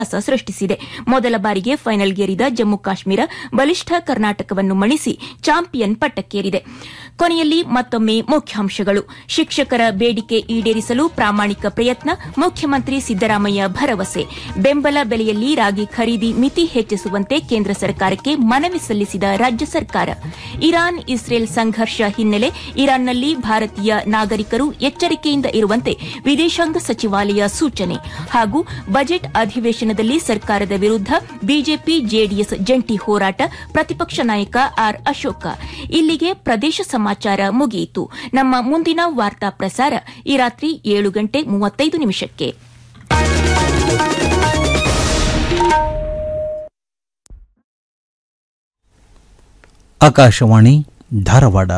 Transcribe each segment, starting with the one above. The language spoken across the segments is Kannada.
ಇತಿಹಾಸ ಸೃಷ್ಟಿಸಿದೆ ಮೊದಲ ಬಾರಿಗೆ ಫೈನಲ್ಗೇರಿದ ಜಮ್ಮು ಕಾಶ್ಮೀರ ಬಲಿಷ್ಠ ಕರ್ನಾಟಕವನ್ನು ಮಣಿಸಿ ಚಾಂಪಿಯನ್ ಪಟ್ಟಕ್ಕೇರಿದೆ ಕೊನೆಯಲ್ಲಿ ಮತ್ತೊಮ್ಮೆ ಮುಖ್ಯಾಂಶಗಳು ಶಿಕ್ಷಕರ ಬೇಡಿಕೆ ಈಡೇರಿಸಲು ಪ್ರಾಮಾಣಿಕ ಪ್ರಯತ್ನ ಮುಖ್ಯಮಂತ್ರಿ ಸಿದ್ದರಾಮಯ್ಯ ಭರವಸೆ ಬೆಂಬಲ ಬೆಲೆಯಲ್ಲಿ ರಾಗಿ ಖರೀದಿ ಮಿತಿ ಹೆಚ್ಚಿಸುವಂತೆ ಕೇಂದ್ರ ಸರ್ಕಾರಕ್ಕೆ ಮನವಿ ಸಲ್ಲಿಸಿದ ರಾಜ್ಯ ಸರ್ಕಾರ ಇರಾನ್ ಇಸ್ರೇಲ್ ಸಂಘರ್ಷ ಹಿನ್ನೆಲೆ ಇರಾನ್ನಲ್ಲಿ ಭಾರತೀಯ ನಾಗರಿಕರು ಎಚ್ಚರಿಕೆಯಿಂದ ಇರುವಂತೆ ವಿದೇಶಾಂಗ ಸಚಿವಾಲಯ ಸೂಚನೆ ಹಾಗೂ ಬಜೆಟ್ ಅಧಿವೇಶನದಲ್ಲಿ ಸರ್ಕಾರದ ವಿರುದ್ಧ ಬಿಜೆಪಿ ಜೆಡಿಎಸ್ ಜಂಟಿ ಹೋರಾಟ ಪ್ರತಿಪಕ್ಷ ನಾಯಕ ಆರ್ ಅಶೋಕ ಇಲ್ಲಿಗೆ ಪ್ರದೇಶ ಸಮಾಚಾರ ಮುಗಿಯಿತು ನಮ್ಮ ಮುಂದಿನ ವಾರ್ತಾ ಪ್ರಸಾರ ಈ ರಾತ್ರಿ ಏಳು ಗಂಟೆ ಮೂವತ್ತೈದು ನಿಮಿಷಕ್ಕೆ ಆಕಾಶವಾಣಿ ಧಾರವಾಡ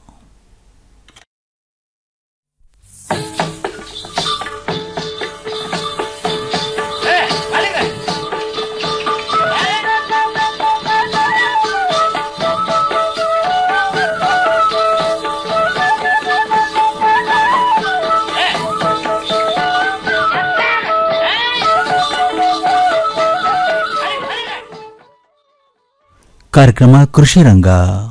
ಕಾರ್ಯಕ್ರಮ ಕೃಷಿ ರಂಗ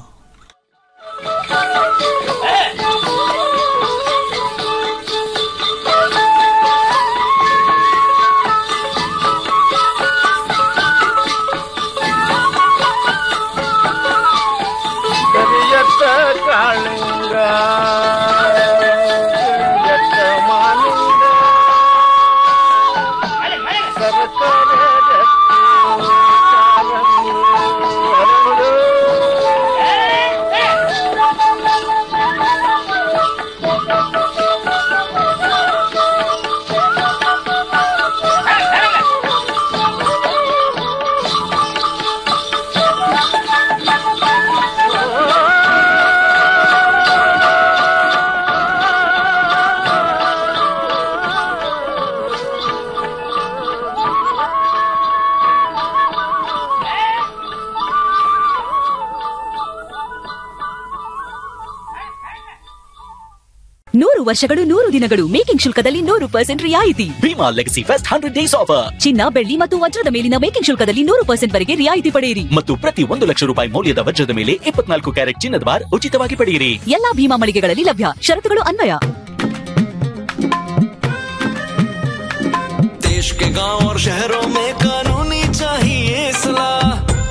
ಕರಿಯತ್ತ ಕಾಳಿಂಗ ಕರಿಯತ್ತ ಮಾಲಿಂಗ ಸರಸರ ಜತ್ತಿ ಕಾಲಂಗಿ ಹರಡು. ನೂರು ವರ್ಷಗಳು ನೂರು ದಿನಗಳು ಮೇಕಿಂಗ್ ಶುಲ್ಕದಲ್ಲಿ ನೂರು ಪರ್ಸೆಂಟ್ ರಿಯಾಯಿತಿ Bhima legacy fest hundred days offer ಚಿನ್ನ ಬೆಳ್ಳಿ ಮತ್ತು ವಜ್ರದ ಮೇಲಿನ ಮೇಕಿಂಗ್ ಶುಲ್ಕದಲ್ಲಿ ನೂರು ಪರ್ಸೆಂಟ್ ವರೆಗೆ ರಿಯಾಯಿತಿ ಪಡೆಯಿರಿ ಮತ್ತು ಪ್ರತಿ ಒಂದು ಲಕ್ಷ ರೂಪಾಯಿ ಮೌಲ್ಯದ ವಜ್ರದ ಮೇಲೆ ಇಪ್ಪತ್ನಾಲ್ಕು ಕ್ಯಾರೆಟ್ ಚಿನ್ನದ ಬಾರ್ ಉಚಿತವಾಗಿ ಪಡೆಯಿರಿ ಎಲ್ಲಾ ಭೀಮಾ ಮಳಿಗೆಗಳಲ್ಲಿ ಲಭ್ಯ ಷರತ್ತುಗಳು ಅನ್ವಯ देश के गांव और शहरों में कानूनी चाहिए सलाह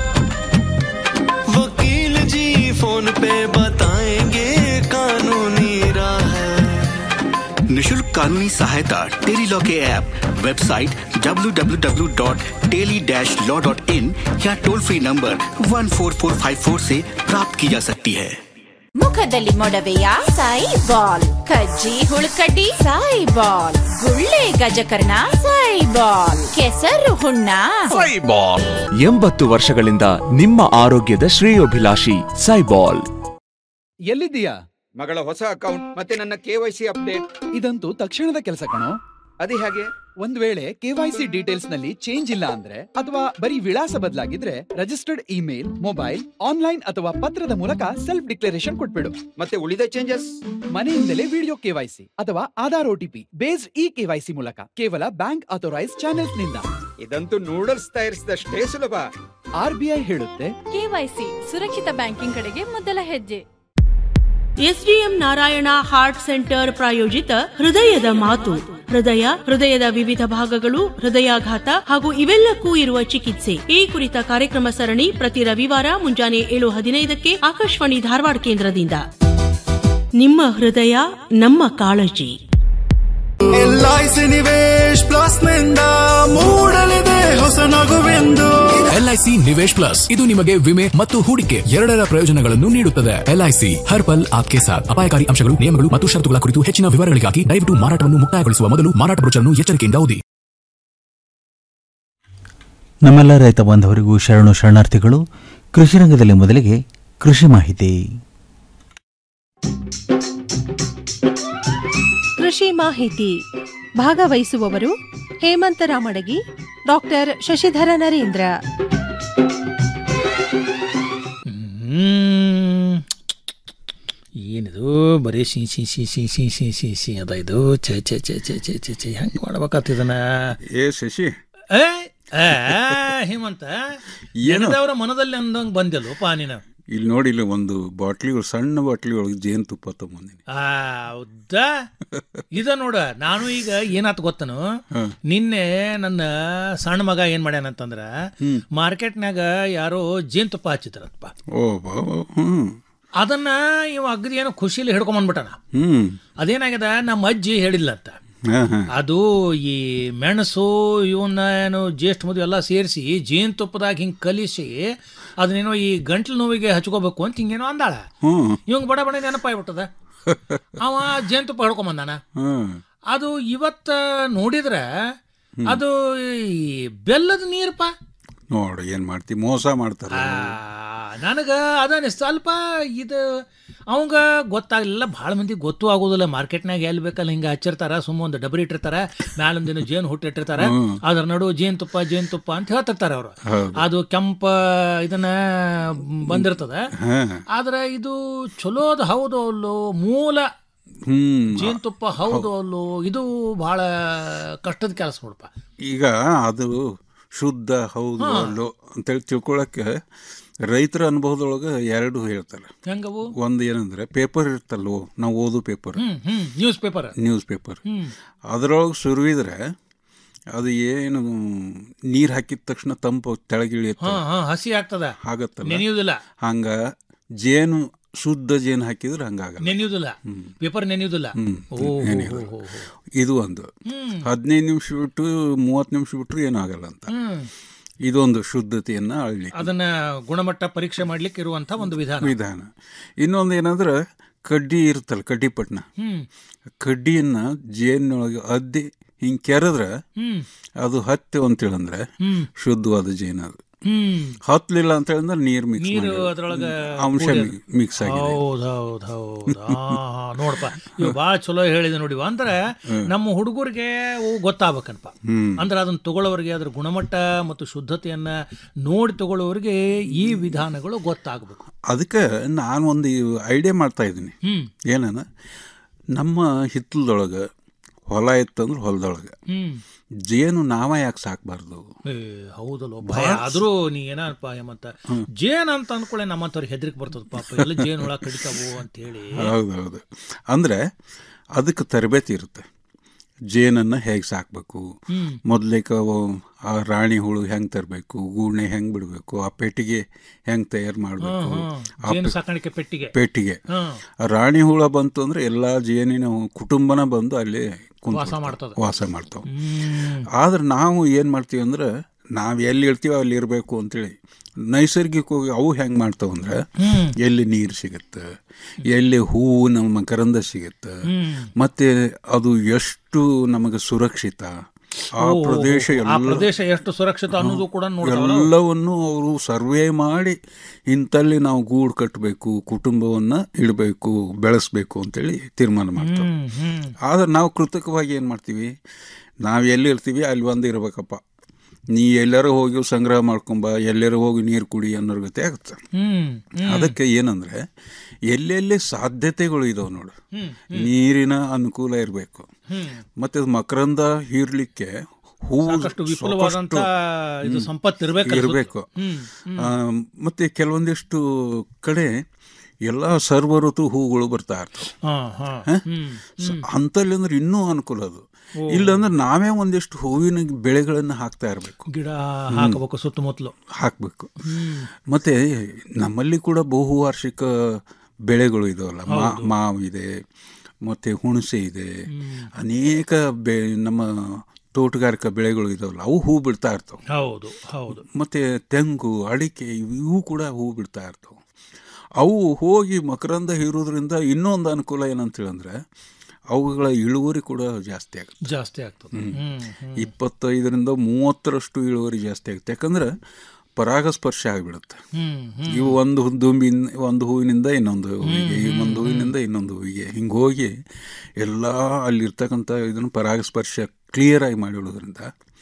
वकील जी फोन पे बताएंगे कानूनी राह निशुल्क कानूनी सहायता टेली लॉ के ऐप वेबसाइट www.teli-law.in या टोल फ्री नंबर 14454 से प्राप्त की जा सकती है ಮುಖದಲ್ಲಿ ಮೊಡವೆಯ ಸಾಯಿ ಬಾಲ್ ಕಜ್ಜಿ ಹುಳುಕಡ್ಡಿ ಸಾಯಿ ಬಾಲ್ ಗುಳ್ಳೆ ಗಜಕರ್ಣ ಸಾಯಿ ಬಾಲ್ ಕೆಸರು ಹುಣ್ಣ ಎಂಬತ್ತು ವರ್ಷಗಳಿಂದ ನಿಮ್ಮ ಆರೋಗ್ಯದ ಶ್ರೇಯೋಭಿಲಾಷಿ ಸೈಬಾಲ್ ಎಲ್ಲಿದ್ದೀಯಾ ಮಗಳ ಹೊಸ ಅಕೌಂಟ್ ಮತ್ತೆ ನನ್ನ ಕೆವೈಸಿ ಅಪ್ಡೇಟ್ ಇದಂತೂ ತಕ್ಷಣದ ಕೆಲಸ ಕಣೋ ಅದೇ ಹಾಗೆ ಒಂದ್ ವೇಳೆ ಕೆವೈಸಿ ಡೀಟೇಲ್ಸ್ ನಲ್ಲಿ ಚೇಂಜ್ ಇಲ್ಲ ಅಂದ್ರೆ ಅಥವಾ ಬರೀ ವಿಳಾಸ ಬದಲಾಗಿದ್ರೆ ರಿಜಿಸ್ಟರ್ಡ್ ಇಮೇಲ್ ಮೊಬೈಲ್ ಆನ್ಲೈನ್ ಅಥವಾ ಪತ್ರದ ಮೂಲಕ ಸೆಲ್ಫ್ ಡಿಕ್ಲರೇಷನ್ ಕೊಟ್ಬಿಡು ಮತ್ತೆ ಉಳಿದ ಚೇಂಜಸ್ ಮನೆಯಿಂದಲೇ ವಿಡಿಯೋ ಕೆವೈಸಿ ಅಥವಾ Aadhaar OTP based e KYC ಮೂಲಕ ಕೇವಲ ಬ್ಯಾಂಕ್ ಅಥೋರೈಸ್ ಚಾನೆಲ್ಸ್ ನಿಂದ ಇದಂತೂ ನೂಡಲ್ಸ್ ತಯಾರಿಸಿದಷ್ಟೇ ಸುಲಭ ಆರ್ ಬಿ ಐ ಹೇಳುತ್ತೆ ಕೆವೈಸಿ ಸುರಕ್ಷಿತ ಬ್ಯಾಂಕಿಂಗ್ ಕಡೆಗೆ ಮೊದಲ ಹೆಜ್ಜೆ ಎಸ್ಡಿಎಂ ನಾರಾಯಣ ಹಾರ್ಟ್ ಸೆಂಟರ್ ಪ್ರಾಯೋಜಿತ ಹೃದಯದ ಮಾತು ಹೃದಯ ಹೃದಯದ ವಿವಿಧ ಭಾಗಗಳು ಹೃದಯಾಘಾತ ಹಾಗೂ ಇವೆಲ್ಲಕ್ಕೂ ಇರುವ ಚಿಕಿತ್ಸೆ ಈ ಕುರಿತ ಕಾರ್ಯಕ್ರಮ ಸರಣಿ ಪ್ರತಿ ರವಿವಾರ ಮುಂಜಾನೆ ಏಳು ಹದಿನೈದಕ್ಕೆ ಆಕಾಶವಾಣಿ ಧಾರವಾಡ ಕೇಂದ್ರದಿಂದ ನಿಮ್ಮ ಹೃದಯ ನಮ್ಮ ಕಾಳಜಿ ಎಲ್ಐಸಿ ನಿವೇಶ್ ಪ್ಲಸ್ ನಿಂದ ಮೂಡಲಿದೆ ಹೊಸ ನಗುವೆಂದು ಎಲ್ಐಸಿ ನಿವೇಶ್ ಪ್ಲಸ್ ಇದು ನಿಮಗೆ ವಿಮೆ ಮತ್ತು ಹೂಡಿಕೆ ಎರಡರ ಪ್ರಯೋಜನಗಳನ್ನು ನೀಡುತ್ತದೆ ಎಲ್ಐಸಿ ಹರ್ ಪಲ್ ಆಪ್ಕೆ ಸಾಥ್ ಅಪಾಯಕಾರಿ ಅಂಶಗಳು ನಿಯಮಗಳು ಮತ್ತು ಷರತ್ತುಗಳ ಕುರಿತು ಹೆಚ್ಚಿನ ವಿವರಗಳಿಗಾಗಿ ದಯವಿಟ್ಟು ಮಾರಾಟವನ್ನು ಮುಕ್ತಾಯಗೊಳಿಸುವ ಮೊದಲು ಮಾರಾಟ ಬ್ರೋಚರ್ನ್ನು ಎಚ್ಚರಿಕೆಯಿಂದ ಓದಿ ನಮ್ಮೆಲ್ಲ ರೈತ ಬಾಂಧವರಿಗೂ ಶರಣು ಶರಣಾರ್ಥಿಗಳು ಕೃಷಿ ರಂಗದಲ್ಲಿ ಮೊದಲಿಗೆ ಕೃಷಿ ಮಾಹಿತಿ ಕೃಷಿ ಮಾಹಿತಿ ಭಾಗವಹಿಸುವವರು ಹೇಮಂತ ರಾಮಡಗಿ ಡಾಕ್ಟರ್ ಶಶಿಧರ ನರೇಂದ್ರ ಹ್ಮ್. ಏನಿದು ಬರೀ C C C C C C C C ಅದ ಇದು ಛೆ ಛೆ ಛೆ ಛೆ ಛೆ ಛೆ ಛೆ ಹೆಂಗೆ ಮಾಡ್ಬೇಕಾಗ್ತಿದನ ಏ ಶಶಿ ಏ ಏ, ಹೇಮಂತ ಏನದವರ ಮನದಲ್ಲಿ ಅಂದಂಗ್ ಬಂದಿಲ್ಲಪ್ಪ ನೀನು ಇಲ್ಲಿ ನೋಡಿ ಇಲ್ಲಿ ಒಂದು ಬಾಟ್ಲಿ ಸಣ್ಣ ಬಾಟ್ಲಿ ಒಳಗೆ ಜೇನುತುಪ್ಪ ತಗೊಂಬಂದಿನಿ ಆ ಹೌದಾ ಇದ ನೋಡ ನಾನು ಈಗ ಏನಾತ್ ಗೊತ್ತನು ನಿನ್ನೆ ನನ್ನ ಸಣ್ಣ ಮಗ ಏನ್ ಮಾಡ್ಯಾನಂತಂದ್ರ ಮಾರ್ಕೆಟ್ನಾಗ ಯಾರೋ ಜೇನುತುಪ್ಪ ಹಚ್ಚಿದ್ರಪ್ಪ ಓ ಬಾ ಬಾ, ಹ್ಮ್ ಅದನ್ನ ಇವ ಅಗ್ದಿ ಏನೋ ಖುಷಿಲಿ ಹಿಡ್ಕೊಂಬಂದ್ಬಿಟ್ಟನ ಹ್ಮ್ ಅದೇನಾಗ್ಯದ ನಮ್ಮ ಅಜ್ಜಿ ಹೇಳಿಲ್ಲ ಅಂತ ಹಾ, ಹಾ. ಅದು ಈ ಮೆಣಸು ಇವನ್ನ ಏನು ಜ್ಯೇಷ್ಠ ಮದುವೆ ಎಲ್ಲ ಸೇರಿಸಿ ಜೇನುತುಪ್ಪದಾಗ ಹಿಂಗೆ ಕಲಿಸಿ ಅದನ್ನೇನೋ ಈ ಗಂಟ್ಲು ನೋವಿಗೆ ಹಚ್ಕೋಬೇಕು ಅಂತ ಹಿಂಗೇನೋ ಅಂದಾಳ ಹ್ಮ್ ಇವಂಗ್ ಬಡ ಬಡ ನೆನಪಾಗ್ಬಿಟ್ಟದ ಅವ ಜೇನುತುಪ್ಪ ಹಿಡ್ಕೊಂಬಂದಾನ ಹ್ಮ್ ಅದು ಇವತ್ತ ನೋಡಿದ್ರ ಅದು ಈ ಬೆಲ್ಲದ ನೀರಪ್ಪ ನೋಡು ಏನ್ ಮಾಡ್ತಿ ಮೋಸ ಮಾಡ್ತಾರೆ ನನಗ ಅದ ಸ್ವಲ್ಪ ಇದು ಅವಂಗ ಗೊತ್ತಾಗಲಿಲ್ಲ ಭಾಳ ಮಂದಿ ಗೊತ್ತೂ ಆಗೋದಿಲ್ಲ ಮಾರ್ಕೆಟ್ನಾಗ ಎಲ್ಲಿ ಬೇಕಲ್ಲ ಹಿಂಗೆ ಹಚ್ಚಿರ್ತಾರ ಸುಮ್ಮ ಒಂದು ಡಬರಿ ಇಟ್ಟಿರ್ತಾರ ಮ್ಯಾಲೊಂದಿನ ಜೇನು ಹುಟ್ಟಿಟ್ಟಿರ್ತಾರ ಹ್ಮ್. ಅದ್ರ ನಡು ಜೇನುತುಪ್ಪ ಜೇನುತುಪ್ಪ ಅಂತ ಹೇಳ್ತಿರ್ತಾರ ಅವರು ಹೌದು. ಅದು ಕೆಂಪ ಇದನ್ನ ಬಂದಿರ್ತದ ಹಾ. ಆದ್ರೆ ಇದು ಚಲೋದ್ ಹೌದು ಅಲ್ಲೋ ಮೂಲ ಹ್ಮ್ ಜೇನುತುಪ್ಪ ಹೌದು ಅಲ್ಲೋ ಇದು ಬಹಳ ಕಷ್ಟದ ಕೆಲಸ ನೋಡಪ್ಪ ಈಗ ಅದು ಶುದ್ಧ ಹೌದು ಹಾ. ಅಲ್ಲೋ ಅಂತೇಳಿ ತಿಳ್ಕೊಳಕ್ಕೆ ರೈತರ ಅನುಭವದೊಳಗೆ ಎರಡು ಹೇಳ್ತಾರೆ ಹೆಂಗವು ಒಂದು ಏನಂದ್ರೆ ಪೇಪರ್ ಇರ್ತಲ್ವೋ ನಾವು ಓದು ಪೇಪರ್ ಹ್ಮ್ ಹ್ಮ್ ನ್ಯೂಸ್ ಪೇಪರ್ ನ್ಯೂಸ್ ಪೇಪರ್ ಹ್ಮ್ ಅದರೊಳಗೆ ಸುರುವಿದ್ರೆ ಅದು ಏನು ನೀರು ಹಾಕಿದ ತಕ್ಷಣ ತಂಪು ತೆಳಗಿಳಿಯುತ್ತೆ ಹಾ ಹಾ ಹಸಿ ಆಗ್ತದ ಆಗತ್ತಲ್ಲ ನೆನೆಯುವುದಿಲ್ಲ ಹಂಗ ಜೇನು ಶುದ್ಧ ಜೇನು ಹಾಕಿದ್ರೆ ಹಂಗಾಗಲ್ಲ ನೆನೆಯುವುದಿಲ್ಲ ಪೇಪರ್ ನೆನೆಯುವುದಿಲ್ಲ ಹ್ಮ್. ಓ ಹೋ, ನೆನೆಯೋದಿಲ್ಲ. ಹೋ, ಹೋ. ಇದು ಒಂದು ಹ್ಮ್. ಹದಿನೈದು ನಿಮಿಷ ಬಿಟ್ಟು ಮೂವತ್ತು ನಿಮಿಷ ಬಿಟ್ಟರು ಏನೂ ಆಗಲ್ಲ ಅಂತ ಹ್ಮ್ ಇದೊಂದು ಶುದ್ಧತೆಯನ್ನ ಅಳ್ಳಿ ಅದನ್ನ ಗುಣಮಟ್ಟ ಪರೀಕ್ಷೆ ಮಾಡ್ಲಿಕ್ಕೆ ಇರುವಂತ ಒಂದು ವಿಧಾನ ವಿಧಾನ ಇನ್ನೊಂದು ಏನಂದ್ರೆ ಕಡ್ಡಿ ಇರುತ್ತಲ್ಲ ಕಡ್ಡಿ ಪಟ್ನ ಹ್ಮ್ ಕಡ್ಡಿಯನ್ನ ಜೇನಿನೊಳಗೆ ಅದ್ದಿ ಹಿಂಗೆ ಕೆರೆದ್ರೆ ಹ್ಮ್ ಅದು ಹತ್ತಿ ಅಂತೇಳಂದ್ರೆ ಹ್ಮ್. ಶುದ್ಧವಾದ ಜೇನು ಅದು ಹ್ಮ್ ಹತ್ತಲಿಲ್ಲ ಅಂತ ಹೇಳಿದ್ರೆ ನೀರು ಮಿಕ್ಸ್ ನೀರು ಅದ್ರೊಳಗ ಅಂಶ ಕೂಡಿದೆ. ಮಿಕ್ಸ್ ಆಗಿದೆ ಹೌದ್ ಹೌದ್ ಹೌದ್ ಆ, ಹಾ, ನೋಡಪ್ಪ ಇವ್ ಬಾಳ ಚಲೋ ಹೇಳಿದೆ ನೋಡಿ ಅಂದ್ರೆ ನಮ್ಮ ಹುಡುಗರಿಗೆ ಅವು ಗೊತ್ತಾಗ್ಬೇಕನ್ಪ ಹ್ಮ್. ಅಂದ್ರೆ ಅದನ್ನ ತಗೊಳ್ಳೋರಿಗೆ ಅದ್ರ ಗುಣಮಟ್ಟ ಮತ್ತು ಶುದ್ಧತೆಯನ್ನ ನೋಡಿ ತಗೊಳ್ಳೋರಿಗೆ ಈ ವಿಧಾನಗಳು ಗೊತ್ತಾಗಬೇಕು ಅದಕ್ಕೆ ನಾನು ಒಂದು ಐಡಿಯಾ ಮಾಡ್ತಾ ಇದ್ದೀನಿ ಹ್ಮ್ ಏನನ ನಮ್ಮ ಹಿತ್ತಲದೊಳಗೆ ಹೊಲ ಇತ್ತಂದ್ರೆ ಹೊಲದೊಳಗೆ ಹ್ಮ್ ಜೇನು ನಾವ ಯಾಕೆ ಸಾಕಬಾರ್ದು ಏ ಹೌದಲ್ವ ಭಯ ಆದ್ರೂ ನೀ ಏನಪ್ಪ ಮತ್ತ ಜೇನ್ ಅಂತ ಅಂದ್ಕೊಳ್ಳೆ ನಮ್ಮಂತವ್ರಿಗೆ ಹೆದರಿಕೆ ಬರ್ತದ ಪಾಪ ಎಲ್ಲ ಜೇನ್ ಒಳಗೆ ಕಡಿತಾವು ಅಂತ ಹೇಳಿ ಹೌದೌದು ಅಂದರೆ ಅದಕ್ಕೆ ತರಬೇತಿ ಇರುತ್ತೆ ಜೇನನ್ನು ಹೇಗೆ ಸಾಕಬೇಕು ಹ್ಮ್. ಮೊದಲೇಕ ಆ ರಾಣಿ ಹುಳು ಹೆಂಗೆ ತರಬೇಕು ಗೂಣೆ ಹೆಂಗೆ ಬಿಡಬೇಕು ಆ ಪೆಟ್ಟಿಗೆ ಹೆಂಗೆ ತಯಾರು ಮಾಡಬೇಕು ಹ್ಮ್, ಹ್ಮ್. ಜೇನು ಸಾಕಾಣಿಕೆ ಪೆಟ್ಟಿಗೆ. ಪೆಟ್ಟಿಗೆ ಹ್ಮ್. ಆ ರಾಣಿ ಹುಳ ಬಂತು ಅಂದರೆ ಎಲ್ಲ ಜೇನಿನ ಕುಟುಂಬನ ಬಂದು ಅಲ್ಲಿ ಕುಂತ್ ವಾಸ ಬಿಡ್ತಾವೆ. ಮಾಡ್ತದೆ. ವಾಸ ಮಾಡ್ತಾವೆ ಹ್ಮ್. ಆದ್ರೆ ನಾವು ಏನು ಮಾಡ್ತೀವಿ ಅಂದ್ರೆ ನಾವು ಎಲ್ಲಿ ಇರ್ತೀವೋ ಅಲ್ಲಿ ಇರಬೇಕು ಅಂತೇಳಿ ನೈಸರ್ಗಿಕವಾಗಿ ಅವು ಹೆಂಗೆ ಮಾಡ್ತಾವ ಅಂದ್ರೆ ಹ್ಮ್. ಎಲ್ಲಿ ನೀರು ಸಿಗುತ್ತೆ ಎಲ್ಲಿ ಹೂವು ನಮ್ಮ ಮಕರಂದ ಸಿಗುತ್ತೆ ಹ್ಮ್. ಮತ್ತೆ ಅದು ಎಷ್ಟು ನಮಗೆ ಸುರಕ್ಷಿತ ಆ ಓ, ಪ್ರದೇಶ ಆ ಎಲ್ಲ ಪ್ರದೇಶ ಎಷ್ಟು ಸುರಕ್ಷಿತ ಅನ್ನೋದು ಕೂಡ ನೋಡ್ತಾವಲ್ಲ ಅವ್ರು. ಎಲ್ಲವನ್ನು ಅವರು ಸರ್ವೆ ಮಾಡಿ ಇಂಥಲ್ಲಿ ನಾವು ಗೂಡು ಕಟ್ಟಬೇಕು ಕುಟುಂಬವನ್ನು ಇಡಬೇಕು ಬೆಳೆಸ್ಬೇಕು ಅಂತೇಳಿ ತೀರ್ಮಾನ ಮಾಡ್ತಾರೆ ಹ್ಮ್, ಹ್ಮ್. ಆದ್ರೆ ನಾವು ಕೃತಕವಾಗಿ ಏನು ಮಾಡ್ತೀವಿ ನಾವು ಎಲ್ಲಿ ಇರ್ತೀವಿ ಅಲ್ಲಿ ಒಂದು ಇರ್ಬೇಕಪ್ಪ ನೀ ಎಲ್ಲರೂ ಹೋಗಿ ಸಂಗ್ರಹ ಮಾಡ್ಕೊಂಬ ಎಲ್ಲರೂ ಹೋಗಿ ನೀರು ಕುಡಿ ಅನ್ನೋ ಗತಿ ಆಗುತ್ತೆ ಹ್ಮ್, ಹ್ಮ್. ಅದಕ್ಕೆ ಏನಂದ್ರೆ ಎಲ್ಲೆಲ್ಲಿ ಸಾಧ್ಯತೆಗಳು ಇದಾವೆ ನೋಡು ಹ್ಮ್, ನೀರಿನ ಅನುಕೂಲ ಇರಬೇಕು ಹ್ಮ್. ಮತ್ತೆ ಅದು ಮಕರಂದ ಹೀರ್ಲಿಕ್ಕೆ ಹೂವು ಸಾಕಷ್ಟು ವಿಪುಲವಾದಂತ ಸಾಕಷ್ಟು, ಇದು ಹ್ಮ್, ಸಂಪತ್ತು ಇರ್ಬೇಕಲ್ಲ ಇರ್ಬೇಕು ಹ್ಮ್, ಹ್ಮ್. ಆ, ಮತ್ತೆ ಕೆಲವೊಂದಿಷ್ಟು ಕಡೆ ಎಲ್ಲ ಸರ್ವ ಋತು ಹೂಗಳು ಬರ್ತಾ ಇರ್ತವೆ ಹಾ, ಹಾ. ಹ? ಹ್ಮ್, ಸ- ಅಂತಲ್ಲಿ ಅಂದ್ರೆ ಇನ್ನೂ ಅನುಕೂಲ ಅದು ಓ. ಇಲ್ಲಾಂದ್ರೆ ನಾವೇ ಒಂದಿಷ್ಟು ಹೂವಿನ ಬೆಳೆಗಳನ್ನು ಹಾಕ್ತಾ ಇರಬೇಕು ಗಿಡ ಹಾಕಬೇಕು ಸುತ್ತಮುತ್ತಲು ಹಾಕಬೇಕು ಹ್ಮ್. ಮತ್ತೆ ನಮ್ಮಲ್ಲಿ ಕೂಡ ಬಹುವಾರ್ಷಿಕ ಬೆಳೆಗಳು ಇದಾವಲ್ಲ ಮಾ ಮಾವು ಇದೆ ಮತ್ತೆ ಹುಣಸೆ ಇದೆ ಅನೇಕ ಬೆ ನಮ್ಮ ತೋಟಗಾರಿಕಾ ಬೆಳೆಗಳು ಇದಾವಲ್ಲ ಅವು ಹೂ ಬಿಡ್ತಾ ಇರ್ತವೆ ಹೌದು ಹೌದು ಮತ್ತೆ ತೆಂಗು ಅಡಿಕೆ ಇವು ಕೂಡ ಹೂ ಬಿಡ್ತಾ ಇರ್ತವೆ ಅವು ಹೋಗಿ ಮಕರಂದ ಹೀರೋದ್ರಿಂದ ಇನ್ನೊಂದು ಅನುಕೂಲ ಏನಂತ ಹೇಳಿದ್ರೆ ಅವುಗಳ ಇಳುವರಿ ಕೂಡ ಜಾಸ್ತಿ ಆಗುತ್ತೆ ಜಾಸ್ತಿ ಆಗ್ತದೆ ಹ್ಮ್. ಹ್ಮ್, ಹ್ಮ್. ಇಪ್ಪತ್ತೈದರಿಂದ ಮೂವತ್ತರಷ್ಟು ಇಳುವರಿ ಜಾಸ್ತಿ ಆಗುತ್ತೆ ಯಾಕಂದ್ರೆ ಪರಾಗಸ್ಪರ್ಶ ಆಗಿಬಿಡುತ್ತೆ ಹ್ಮ್, ಹ್ಮ್. ಇವು ಒಂದು ದುಂಬಿನ ಒಂದು ಹೂವಿನಿಂದ ಇನ್ನೊಂದು ಹೂವಿಗೆ ಈ ಒಂದು ಹೂವಿನಿಂದ ಇನ್ನೊಂದು ಹೂವಿಗೆ ಹಿಂಗೆ ಹೋಗಿ ಎಲ್ಲ ಅಲ್ಲಿರ್ತಕ್ಕಂಥ ಇದನ್ನು ಪರಾಗಸ್ಪರ್ಶ ಕ್ಲಿಯರ್ ಆಗಿ ಮಾಡಿಡೋದ್ರಿಂದ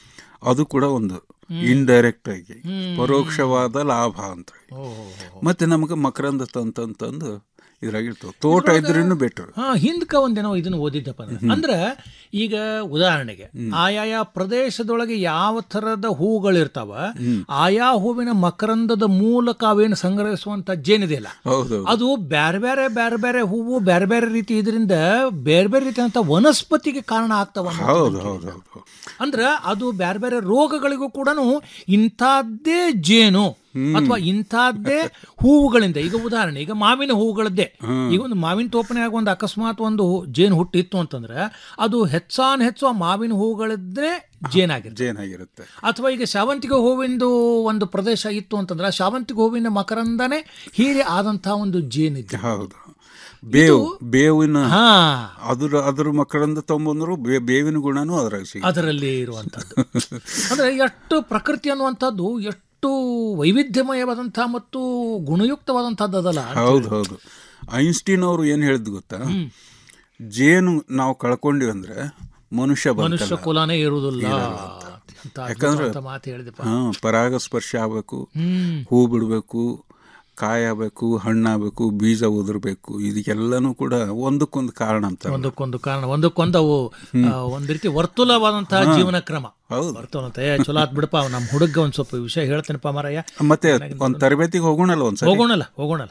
ಅದು ಕೂಡ ಒಂದು ಇಂಡೈರೆಕ್ಟ್ ಆಗಿ ಪರೋಕ್ಷವಾದ ಲಾಭ ಅಂತ ಓ, ಮತ್ತೆ ನಮಗೆ ಮಕರಂದ ತಂತಂತಂದು ಇದ್ರಾಗಿರ್ತಾವ ತೋಟ ಇದ್ರೆ ಇನ್ನೂ ಬೆಟರ್ ಹಾ ಹಿಂದ್ಕ ಒಂದೇನೋ ಇದನ್ನ ಓದಿದ್ದಪ್ಪ ನಾನು. ಅಂದ್ರ ಈಗ ಉದಾಹರಣೆಗೆ ಆಯಾಯ ಪ್ರದೇಶದೊಳಗೆ ಯಾವ ತರದ ಹೂಗಳಿರ್ತಾವ ಆಯಾ ಹೂವಿನ ಮಕರಂದದ ಮೂಲಕ ಅವೇನು ಸಂಗ್ರಹಿಸುವಂತ ಜೇನಿದೆಯಲ್ಲ ಹೌದು ಅದು ಬೇರೆ ಬೇರೆ ಬೇರೆ ಬೇರೆ ಹೂವು ಬೇರೆ ಬೇರೆ ರೀತಿ ಇದರಿಂದ ಬೇರೆ ಬೇರೆ ರೀತಿಯಂತ ವನಸ್ಪತಿಗೆ ಕಾರಣ ಆಗ್ತಾವ ಅನ್ನೋದು ಹೌದು ನಾನು ಹೌದು ಕೇಳಿದ್ದೆ. ಹೌದು ಅಂದ್ರ ಅದು ಬೇರೆ ಬೇರೆ ರೋಗಗಳಿಗೂ ಕೂಡ ಇಂಥದ್ದೇ ಜೇನು ಅಥವಾ ಇಂಥದ್ದೇ ಹೂವುಗಳಿಂದ ಈಗ ಉದಾಹರಣೆ ಈಗ ಮಾವಿನ ಹೂವುಗಳದ್ದೇ ಈಗ ಒಂದು ಮಾವಿನ ತೋಪನ್ಯಾಗ ಒಂದು ಅಕಸ್ಮಾತ್ ಒಂದು ಹೂ- ಜೇನು ಹುಟ್ಟಿತ್ತು ಅಂತಂದ್ರೆ ಅದು ಹೆಚ್ಚಾನ್ ಹೆಚ್ಚು ಆ ಮಾವಿನ ಹೂವುಗಳಿದ್ರೆ ಜೇನಾಗಿರುತ್ತೆ ಜೇನಾಗಿರುತ್ತೆ ಅಥವಾ ಈಗ ಶಾವಂತಿಗೆ ಹೂವಿಂದು ಒಂದು ಪ್ರದೇಶ ಇತ್ತು ಅಂತಂದ್ರೆ ಆ ಶಾವಂತಿಗೆ ಹೂವಿನ ಮಕರಂದನೇ ಹೀರೆ ಆದಂತಹ ಒಂದು ಜೇನಿದೆ ಹೌದು ಬೇವು ಬೇವಿನ ಹಾ. ಅದ್ರ ಅದ್ರ ಮಕ್ಕಳಿಂದ ತೊಂಬಂದ್ರು ಬೇ- ಬೇವಿನ ಗುಣನೂ ಅದ್ರಾಗ ಸಿಗ ಅದರಲ್ಲಿ ಇರುವಂಥದ್ದು ಅಂದ್ರೆ ಎಷ್ಟು ಪ್ರಕೃತಿ ಅನ್ನುವಂಥದ್ದು ಎಷ್ಟು ವೈವಿಧ್ಯಮಯವಾದಂತಹ ಮತ್ತು ಗುಣಯುಕ್ತವಾದಂಥದ್ದು ಅದಲ್ಲ ಹೌದು ಹೌದು ಐನ್ಸ್ಟೀನ್ ಅವರು ಏನು ಹೇಳಿದ್ ಗೊತ್ತಾ ಜೇನು ನಾವು ಕಳ್ಕೊಂಡಿವಿ ಅಂದ್ರೆ ಮನುಷ್ಯ ಮನುಷ್ಯ ಬದುಕಲ್ಲ ಕುಲನೇ ಇರುವುದಿಲ್ಲ ಇರಲ್ಲ ಅಂತ. ಅಂತ ಯಾಕಂದ್ರೆ ಅದ್ಭುತವಾದ ಮಾತು ಹೇಳಿದೆಪ್ಪ ಹಾ ಪರಾಗಸ್ಪರ್ಶ ಆಗ್ಬೇಕು ಹ್ಮ್. ಹೂ ಬಿಡಬೇಕು ಕಾಯಬೇಕು ಹಣ್ಣಾಗಬೇಕು ಬೀಜ ಉದುರ್ಬೇಕು ಇದಕ್ಕೆಲ್ಲನೂ ಕೂಡ ಒಂದಕ್ಕೊಂದು ಕಾರಣ ಅಂತ ಒಂದಕ್ಕೊಂದು ಕಾರಣ ಒಂದಕ್ಕೊಂದು ಅವು ಆ, ಒಂದ್ ರೀತಿ ವರ್ತುಲವಾದಂತಹ ಹಾ. ಜೀವನ ಕ್ರಮ ಹೌದು ವರ್ತುಲ ಅಂತ ಏ ಚಲೋ ಆತ್ ಬಿಡಪ್ಪ ನಮ್ಮ ಹುಡುಗ ಒಂದ್ ಸ್ವಲ್ಪ ವಿಷಯ ಹೇಳ್ತೇನಪ್ಪ ಮಾರಾಯ ಮತ್ತೆ ಒಂದ್ ತರಬೇತಿಗೆ ಹೋಗೋಣಲ್ಲ ಒಂದ್ಸರಿ ಹೋಗೋಣಲ್ಲ ಹೋಗೋಣಲ್ಲ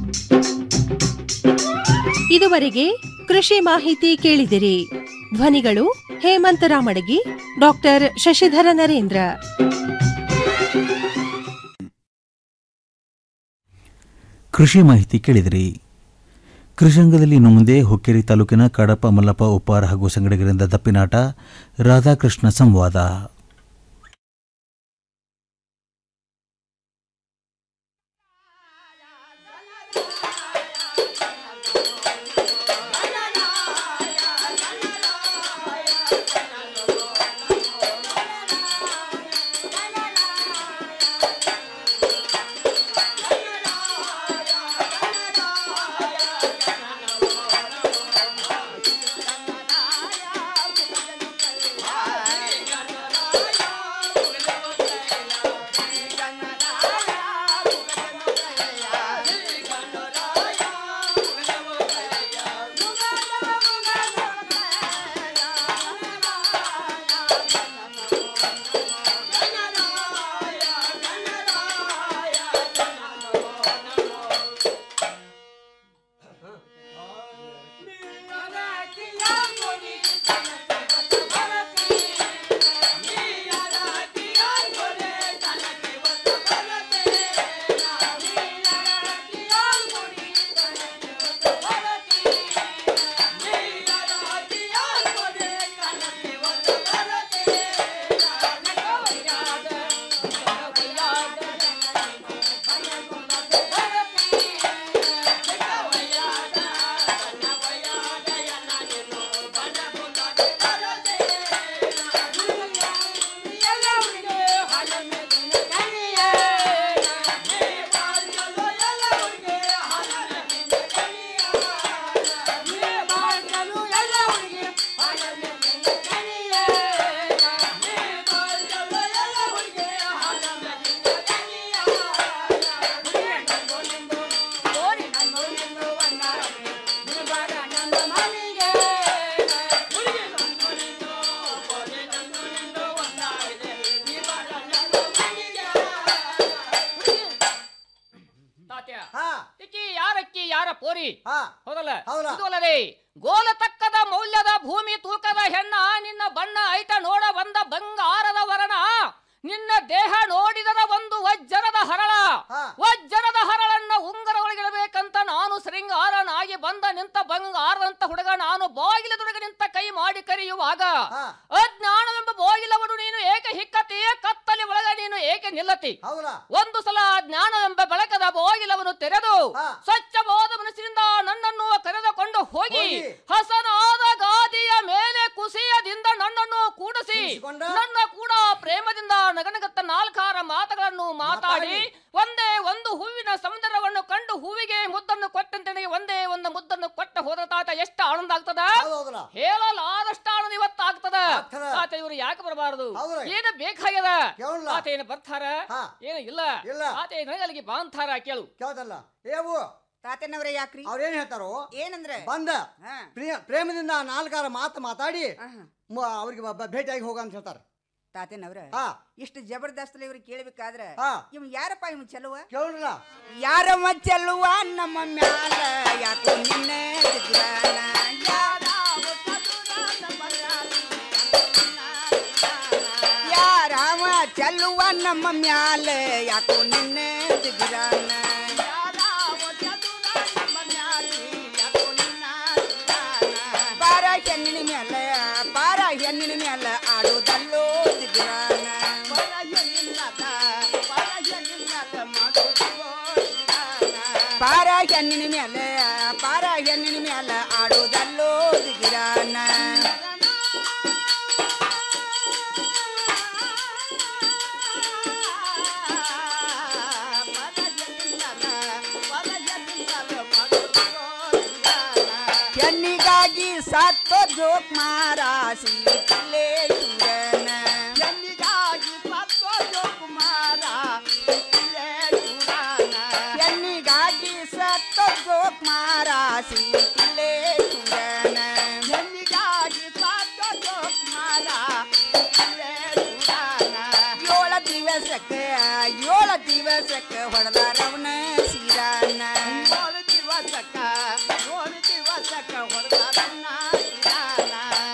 ಇದುವರೆಗೆ ಕೃಷಿ ಮಾಹಿತಿ ಕೇಳಿದಿರಿ ಧ್ವನಿಗಳು ಹೇಮಂತ ರಾಮಡಗಿ ಡಾಕ್ಟರ್ ಶಶಿಧರ ನರೇಂದ್ರ ಕೃಷಿ ಮಾಹಿತಿ ಕೇಳಿದಿರಿ ಕೃಷಿರಂಗದಲ್ಲಿ ಇನ್ನು ಮುಂದೆ ಹುಕ್ಕೇರಿ ತಾಲೂಕಿನ ಕಡಪ ಮಲ್ಲಪ್ಪ ಉಪ್ಪಾರ ಹಾಗೂ ಸಂಗಡಿಗರಿಂದ ದಪ್ಪಿನಾಟ ರಾಧಾಕೃಷ್ಣ ಸಂವಾದ ಇಕ್ಕಿ ಯಾರಕ್ಕಿ ಯಾರ ಪೋರಿ ಹೌದಲ್ಲ ಇದು ಅಲ್ಲದೆ ಗೋಲ ತಕ್ಕದ ಮೌಲ್ಯದ ಭೂಮಿ ತೂಕದ ಹೆಣ್ಣ ನಿನ್ನ ಬಣ್ಣ ಐತ ನೋಡ ಬಂದ ಬಂಗಾರದ ವರ್ಣ ನಿನ್ನ ದೇಹ ನೋಡಿದರ ಒಂದು ವಜ್ಜರದ ಹರಳ ವಜ್ಜರದ ಹರಳನ್ನ ಉಂಗರ ಒಳಗಿಡಬೇಕಂತ ನಾನು ಶೃಂಗಾರನಾಗಿ ಬಂದ ನಿಂತ ಬಂಗಾರದಂತ ಹುಡುಗ ನಾನು ಬಾಗಿಲದೊಳಗೆ ನಿಂತ ಕೈ ಮಾಡಿ ಕರೆಯುವಾಗ ಅಜ್ಞಾನವೆಂಬ ಬಾಗಿಲವನು ನೀನು ಏಕೆ ಹಿಕ್ಕತಿ ಕತ್ತಲಿ ಒಳಗ ನೀನು ಏಕೆ ನಿಲ್ಲತಿ ಒಂದು ಸಲ ಜ್ಞಾನವೆಂಬ ಬೆಳಕದ ಬಾಗಿಲವನು ತೆರೆದು ಸ್ವಚ್ಛವಾದ ಮನಸ್ಸಿನಿಂದ ನನ್ನನ್ನು ಕರೆದುಕೊಂಡು ಹೋಗಿ ಹಸನಾದ ಗಾದಿಯ ಮೇಲೆ ಕುಸಿಯದಿಂದ ನನ್ನನ್ನು ಕೂಡಿಸಿ ನನ್ನ ಕೂಡ ಪ್ರೇಮದಿಂದ ನಗನಗತ್ತ ನಾಲ್ಕಾರ ಮಾತುಗಳನ್ನು ಮಾತಾಡಿ ಒಂದೇ ಒಂದು ಹೂವಿನ ಸೌಂದರ್ಯವನ್ನು ಕಂಡು ಹೂವಿಗೆ ಮುದ್ದನ್ನು ಕೊಟ್ಟಂತೆ ನನಗೆ ಒಂದೇ ಒಂದು ಮುದ್ದನ್ನು ಕೊಟ್ಟ ಹೋದ ತಾತ ಎಷ್ಟು ಆನಂದ ಆಗ್ತದ ಹೇಳಲಾದಷ್ಟು ಆನಂದ ಇವತ್ತು ಆಗ್ತದ ತಾತ ಇವರು ಯಾಕೆ ಬರಬಾರದು ಏನು ಬೇಕಾಗ್ಯದ ತಾತ ಏನು ಬರ್ತಾರ ಏನು ಇಲ್ಲ ತಾತ ನನಗೆ ಅಲ್ಲಿಗೆ ಬಾಂತಾರ ಕೇಳು ಕೇಳ್ದಲ್ಲ ಏವು ತಾತನವರೇ ಯಾಕ್ರಿ ಅವ್ರೇನ್ ಹೇಳ್ತಾರೋ ಏನಂದ್ರೆ ಬಂದ ಹಾ. ಪ್ರಿಯ- ಪ್ರೇಮದಿಂದ ನಾಲ್ಕಾರ ಮಾತು ಮಾತಾಡಿ ಮ- ಅವ್ರಿಗೆ ಬ- ಬ- ಭೇಟಿಯಾಗಿ ಹೋಗ ಅಂತ ಹೇಳ್ತಾರೆ ತಾತನವ್ರ ಹಾ. ಇಷ್ಟು ಜಬರ್ದಸ್ತ್ ಇವ್ರಿಗೆ ಕೇಳ್ಬೇಕಾದ್ರೆ ಹಾ. ಇವ್ ಯಾರಪ್ಪ ಇವ್ ಚೆಲುವ ಕೇಳ್ರಲ್ಲ ಯಾರಮ್ಮ ಚೆಲುವ ನಮ್ಮ ಮ್ಯಾಲ ಯಾಕೋ ನಿನ್ನ ಬಿದ್ರಾನ ಯಾರಮ್ಮ ಚೆಲುವ ನಮ್ಮ ಮ್ಯಾಲ ಯಾಕೋ ನಿನ್ನ ಬಿದ್ರಾನ ಪಾರ ಹೆಣ್ಣಿನ ಮ್ಯಾಲ ಪಾರ ಹೆಣ್ಣಿನ ಮ್ಯಾಲ ಆಡೋದಲ್ಲೋ ದಿಗ್ರಾನ ಪಾರ ಹೆಣ್ಣಿನ ಮ್ಯಾಲ ಪಾರ ಹೆಣ್ಣಿನ ಮ್ಯಾಲ ಆಡೋದಲ್ಲೋ ದಿಗ್ರಾನ ಹೆಣ್ಣಿಗಾಗಿ ಸತ್ತ ಜೋಕ್ ಮಾರಾಸಿ ಪಿಲ್ಲೆ ಶೂರನ ಹೆಣ್ಣಿಗಾಗಿ ಸತ್ತ ಜೋಕ್ ಮಾರ ಹೆಣ್ಣಿಗಾಗಿ ಸತ್ತ ಜೋಕ್ ಮಾರಾಸಿ ಪಿಲ್ಲೆ ಶೂರನ ಹೆಣ್ಣಿಗಾಗಿ ಸತ್ತ ಜೋಕ್ ಮಾರ ಏಳ ದಿವಸಕ್ಕೆ ಏಳ ದಿವಸಕ್ಕೆ ಹೊಡೆದಾರವನ ಸೀರಾನ ಏಳು ದಿವಸಕ್ಕ ಏಳು ದಿವಸಕ್ಕ ಹೊಡೆದಾರವನ ಸೀರಾನ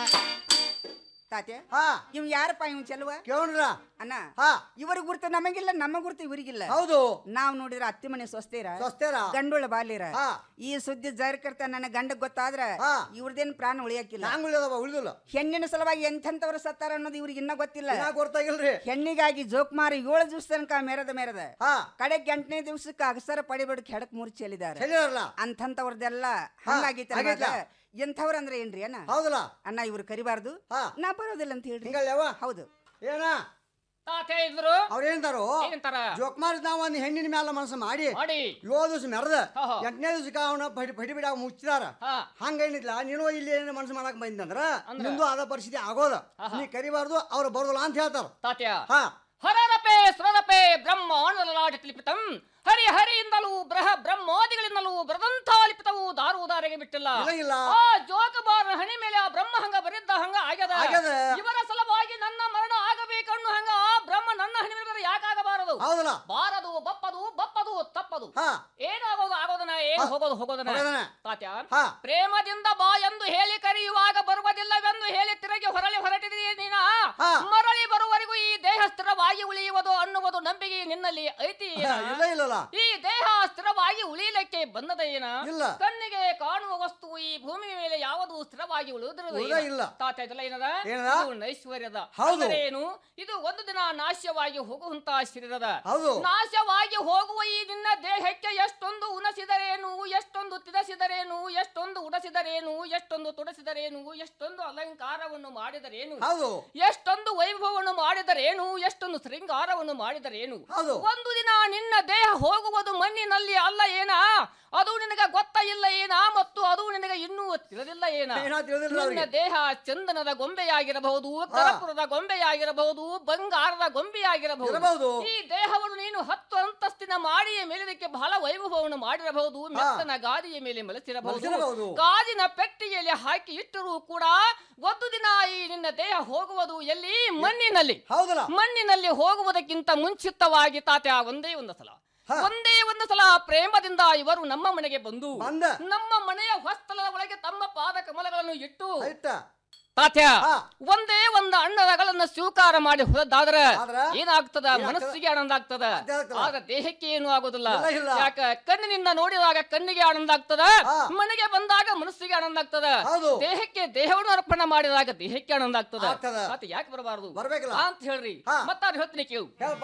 ತಾತೆ ಹಾ ಇವ್ ಯಾರಪ್ಪ ಇವ್ ಚೆಲುವ ಕೇಳ್ರ ಅಣ್ಣ ಹಾ ಇವರ ಗುರ್ತು ನಮಗಿಲ್ಲ ನಮ್ಮ ಗುರ್ತು ಇವರಿಗಿಲ್ಲ ಹೌದು ನಾವ್ ನೋಡಿದ್ರ ಅತ್ತಿ ಮನೆ ಸ್ವಸ್ಥೇರ ಸ್ವಸ್ಥೇರ. ಗಂಡುಳ ಬಾಲಿರ ಹಾ. ಈ ಸುದ್ದಿ ಜಾರಿಕರ್ತ ನನ್ನ ಗಂಡ ಗೊತ್ತಾದ್ರ ಹಾ. ಇವ್ರದೇನ್ ಪ್ರಾಣ ಉಳಿಯಕ್ಕಿಲ್ಲ ಹಂಗ್ ಉಳಿದವ ಉಳಿದಿಲ್ಲ ಹೆಣ್ಣಿನ ಸಲುವಾಗಿ ಎಂಥೆಂಥವ್ರು ಸತ್ತಾರ ಅನ್ನೋದು ಇವ್ರಿಗೆ ಇನ್ನ ಗೊತ್ತಿಲ್ಲ ಇನ್ನ ಗೊತ್ತಾಗಿಲ್ರಿ ಹೆಣ್ಣಿಗಾಗಿ ಜೋಕ್ ಮಾರಿ ಏಳು ದಿವಸ ತನಕ ಮೆರದ ಮೆರದ ಹಾ ಕಡೆ ಎಂಟನೇ ದಿವಸಕ್ಕೆ ಅಗಸರ ಪಡಿಬೇಡಕ್ ಹೆಡಕ್ ಮುರಿ ಚೆಲ್ಲಿದಾರೆ ಚೆಲ್ಲಿದಾರಲ್ಲ. ಅಂಥವ್ರದ್ದೆಲ್ಲ ಹಾ, ಹಂಗಾಗಿತ್ತ ಆಗೈತಾ? ಎಂಥವ್ರ ಅಂದ್ರೆ ಏನ್ರಿ ಅಣ್ಣ ಹೌದಲ್ಲ ಅಣ್ಣ ಇವ್ರು ಕರಿಬಾರ್ದು ಹಾ. ನಾ ಬರೋದಿಲ್ಲ ಅಂತ ಹೇಳ್ರಿ ಹಿಂಗಲ್ಯವ ಹೌದು ಏನ ತಾತೆ ಇದ್ರು ಅವ್ರೇಂತಾರೋ ಏನಂತಾರ ಜೋಕ್ಮಾರ್ ನಾವು ಒಂದು ಹೆಣ್ಣಿನ ಮ್ಯಾಲ ಮನಸ್ಸು ಮಾಡಿ ಮಾಡಿ ಏಳು ದಿವಸ ಮೆರೆದ ಹಾ, ಹಾ. ಎಂಟನೇ ದಿವಸಕ್ಕೆ ಅವನ ಪಡಿ ಪಡಿ ಬಿಡಾಗ ಮುಚ್ಚಿದಾರ ಹಾ. ಹಂಗೇನಿಲ್ಲ ನೀನು ಇಲ್ಲಿ ಏನು ಮನಸ್ಸು ಮಾಡಕ್ ಬಂದಂದ್ರ ಅಂದ್ರ? ನಿಂದು ಅದ ಪರಿಸ್ಥಿತಿ ಆಗೋದ ಹಾ, ಹಾ. ನೀ ಕರಿಬಾರ್ದು ಅವ್ರು ಬರೋದಿಲ್ಲ ಅಂತ ಹೇಳ್ತಾರ ತಾತ್ಯ ಹಾ ಹರರಪೆ ಸುರರಪೆ ಬ್ರಹ್ಮಾಂಡಲಾಟ ಲಿಪಿತಂ ಹರಿ ಹರಿಯಿಂದಲೂ ಬ್ರಹ ಬ್ರಹ್ಮಾದಿಗಳಿಂದಲೂ ಬರದಂತಾಲಿಪಿತವು ದಾರುದಾರಿಗೆ ಬಿಟ್ಟಿಲ್ಲ ಇಲ್ಲ, ಇಲ್ಲ. ಆ ಜೋಕಬಾರ ಹಣಿ ಮೇಲೆ ಆ ಬ್ರಹ್ಮ ಹಂಗ ಬರಿದ್ದ ಹಂಗ ಆಗ್ಯದ ಆಗ್ಯದ. ಇವರ ಸಲುವಾಗಿ ನನ್ನ ಮರಣ ಆಗಬೇಕನ್ನು ಹಂಗ ಆ ಬ್ರಹ್ಮ ನನ್ನ ಹಣಿ ಮೇಲೆ ಯಾಕಾಗಬಾರದು ಹೌದಲ್ಲ ಬಾರದು ಬಪ್ಪದು ಬಪ್ಪದು ತಪ್ಪದು ಹಾ ಏನಾಗೋದು ಆಗೋದನ ಏನ್ ಹಾ. ಹೋಗೋದು ಹೋಗೋದನ ಹೋಗೋದನ. ತಾತ್ಯ ಹಾ. ಪ್ರೇಮದಿಂದ ಬಾ ಎಂದು ಹೇಳಿ ಕರೆಯುವಾಗ ಬರುವುದಿಲ್ಲವೆಂದು ಹೇಳಿ ತಿರುಗಿ ಹೊರಳಿ ಹೊರಟಿದೀಯ ನೀನ ಹಾ. ಮರಳಿ ಬರುವವರೆಗೂ ಈ ದೇಹ ಸ್ಥಿರವಾಗಿ ಉಳಿಯುವುದು ಅನ್ನುವುದು ನಂಬಿಕೆ ನಿನ್ನಲ್ಲಿ ಐತಿ ಏನ? ಇಲ್ಲ ಇಲ್ಲಲ್ಲ ಈ ದೇಹ ಸ್ಥಿರವಾಗಿ ಉಳಿಯಲಿಕ್ಕೆ ಬಂದದ ಏನ ಇಲ್ಲ. ಕಣ್ಣಿಗೆ ಕಾಣುವ ವಸ್ತು ಈ ಭೂಮಿ ಮೇಲೆ ಯಾವುದು ಸ್ಥಿರವಾಗಿ ಉಳಿದಿರುವುದು ಉಳಿದ ಇಲ್ಲ. ತಾತ ಇದೆಲ್ಲ ಏನದ ಏನದ? ಇದು ನೈಶ್ವರ್ಯದ ಹೌದು. ಅಂದರೆ ಏನು ಇದು ಒಂದು ದಿನ ನಾಶವಾಗಿ ಹೋಗುವಂತ ಶರೀರದ ಹೌದು. ನಾಶವಾಗಿ ಹೋಗುವ ಈ ನಿನ್ನ ದೇಹಕ್ಕೆ ಎಷ್ಟೊಂದು ಉಣಸಿದರೇನು ಎಷ್ಟೊಂದು ತಿದಸಿದರೇನು ಎಷ್ಟೊಂದು ಉಡಸಿದರೇನು ಎಷ್ಟೊಂದು ತುಡಸಿದರೇನು ಎಷ್ಟೊಂದು ಅಲಂಕಾರವನ್ನು ಮಾಡಿದರೇನು ಹೌದು. ಎಷ್ಟೊಂದು ವೈಭವವನ್ನು ಮಾಡಿದರೇನು ಎಷ್ಟೊಂದು ಶೃಂಗಾರವನ್ನು ಮಾಡಿದರೇನು ಹೌದು. ಒಂದು ದಿನ ನಿನ್ನ ದೇಹ ಹೋಗುವುದು ಮಣ್ಣಿನಲ್ಲಿ ಅಲ್ಲ ಏನ ಅದು ನಿನಗೆ ಗೊತ್ತ ಇಲ್ಲ ಏನ ಮತ್ತು ಅದು ನಿನಗೆ ಇನ್ನೂ ತಿಳಿದಿಲ್ಲ ಏನ ಏನೋ ತಿಳಿದಿಲ್ಲ ನಿನ್ನ ಅವ್ರಿಗೆ. ದೇಹ ಚಂದನದ ಗೊಂಬೆಯಾಗಿರಬಹುದು ಕರಪುರದ ಗೊಂಬೆಯಾಗಿರಬಹುದು ಬಂಗಾರದ ಗೊಂಬೆಯಾಗಿರಬಹುದು ಇರಬಹುದು. ಈ ದೇಹವನ್ನು ನೀನು ಹತ್ತು ಅಂತಸ್ತಿನ ಮಾಡಿಯ ಮೇಲಿದಕ್ಕೆ ಬಹಳ ವೈಭವವನ್ನು ಮಾಡಿರಬಹುದು ಮೆತ್ತನ ಗಾದಿಯ ಮೇಲೆ ಮಲಸಿರಬಹುದು. ಮಲಸಿರಬಹುದು ಗಾಜಿನ ಪೆಟ್ಟಿಗೆಯಲ್ಲಿ ಹಾಕಿ ಇಟ್ಟರೂ ಕೂಡ ಒಂದು ದಿನ ಈ ನಿನ್ನ ದೇಹ ಹೋಗುವುದು ಎಲ್ಲಿ ಮಣ್ಣಿನಲ್ಲಿ ಹೌದಲ್ಲ ಮಣ್ಣಿನಲ್ಲಿ ಹೋಗುವುದಕ್ಕಿಂತ ಮುಂಚಿತವಾಗಿ ತಾತ ಒಂದೇ ಒಂದು ಸಲ ಒಂದೇ ಒಂದು ಸಲ ಪ್ರೇಮದಿಂದ ಇವರು ನಮ್ಮ ಮನೆಗೆ ಬಂದು ಬಂದ. ನಮ್ಮ ಮನೆಯ ಹೊಸ್ತಲದ ಒಳಗೆ ತಮ್ಮ ಪಾದ ಕಮಲಗಳನ್ನು ಇಟ್ಟು ಆಯ್ತ ತಾತ್ಯ ಒಂದೇ ಒಂದು ಅಣ್ಣದಗಳನ್ನು ಸ್ವೀಕಾರ ಮಾಡಿ ಹೋದಾದ್ರೆ ಆದ್ರ? ಏನಾಗ್ತದ ಏನಾಗ್ತದ? ಮನಸ್ಸಿಗೆ ಆನಂದ ಆಗ್ತದ ಆಗ್ತದ. ಆದ್ರೆ ದೇಹಕ್ಕೆ ಏನು ಆಗೋದಿಲ್ಲ ಇಲ್ಲ, ಇಲ್ಲ. ಯಾಕ ಕಣ್ಣಿನಿಂದ ನೋಡಿದಾಗ ಕಣ್ಣಿಗೆ ಆನಂದ ಆಗ್ತದ ಮನೆಗೆ ಬಂದಾಗ ಮನಸ್ಸಿಗೆ ಆನಂದ ಆಗ್ತದ ಹೌದು. ದೇಹಕ್ಕೆ ದೇಹವನ್ನು ಅರ್ಪಣೆ ಮಾಡಿದಾಗ ದೇಹಕ್ಕೆ ಆನಂದ ಆಗ್ತದ ಆಗ್ತದ. ಮತ್ತೆ ಯಾಕೆ ಬರಬಾರದು ಬರ್ಬೇಕಲ್ಲ? ಅಂತ ಹೇಳ್ರಿ ಹಾ. ಮತ್ತಾರು ಹೇಳ್ತೀನಿ ಕೇಳು ಹೇಳಪ್ಪ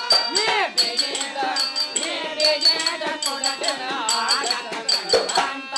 ಕೊಡದನ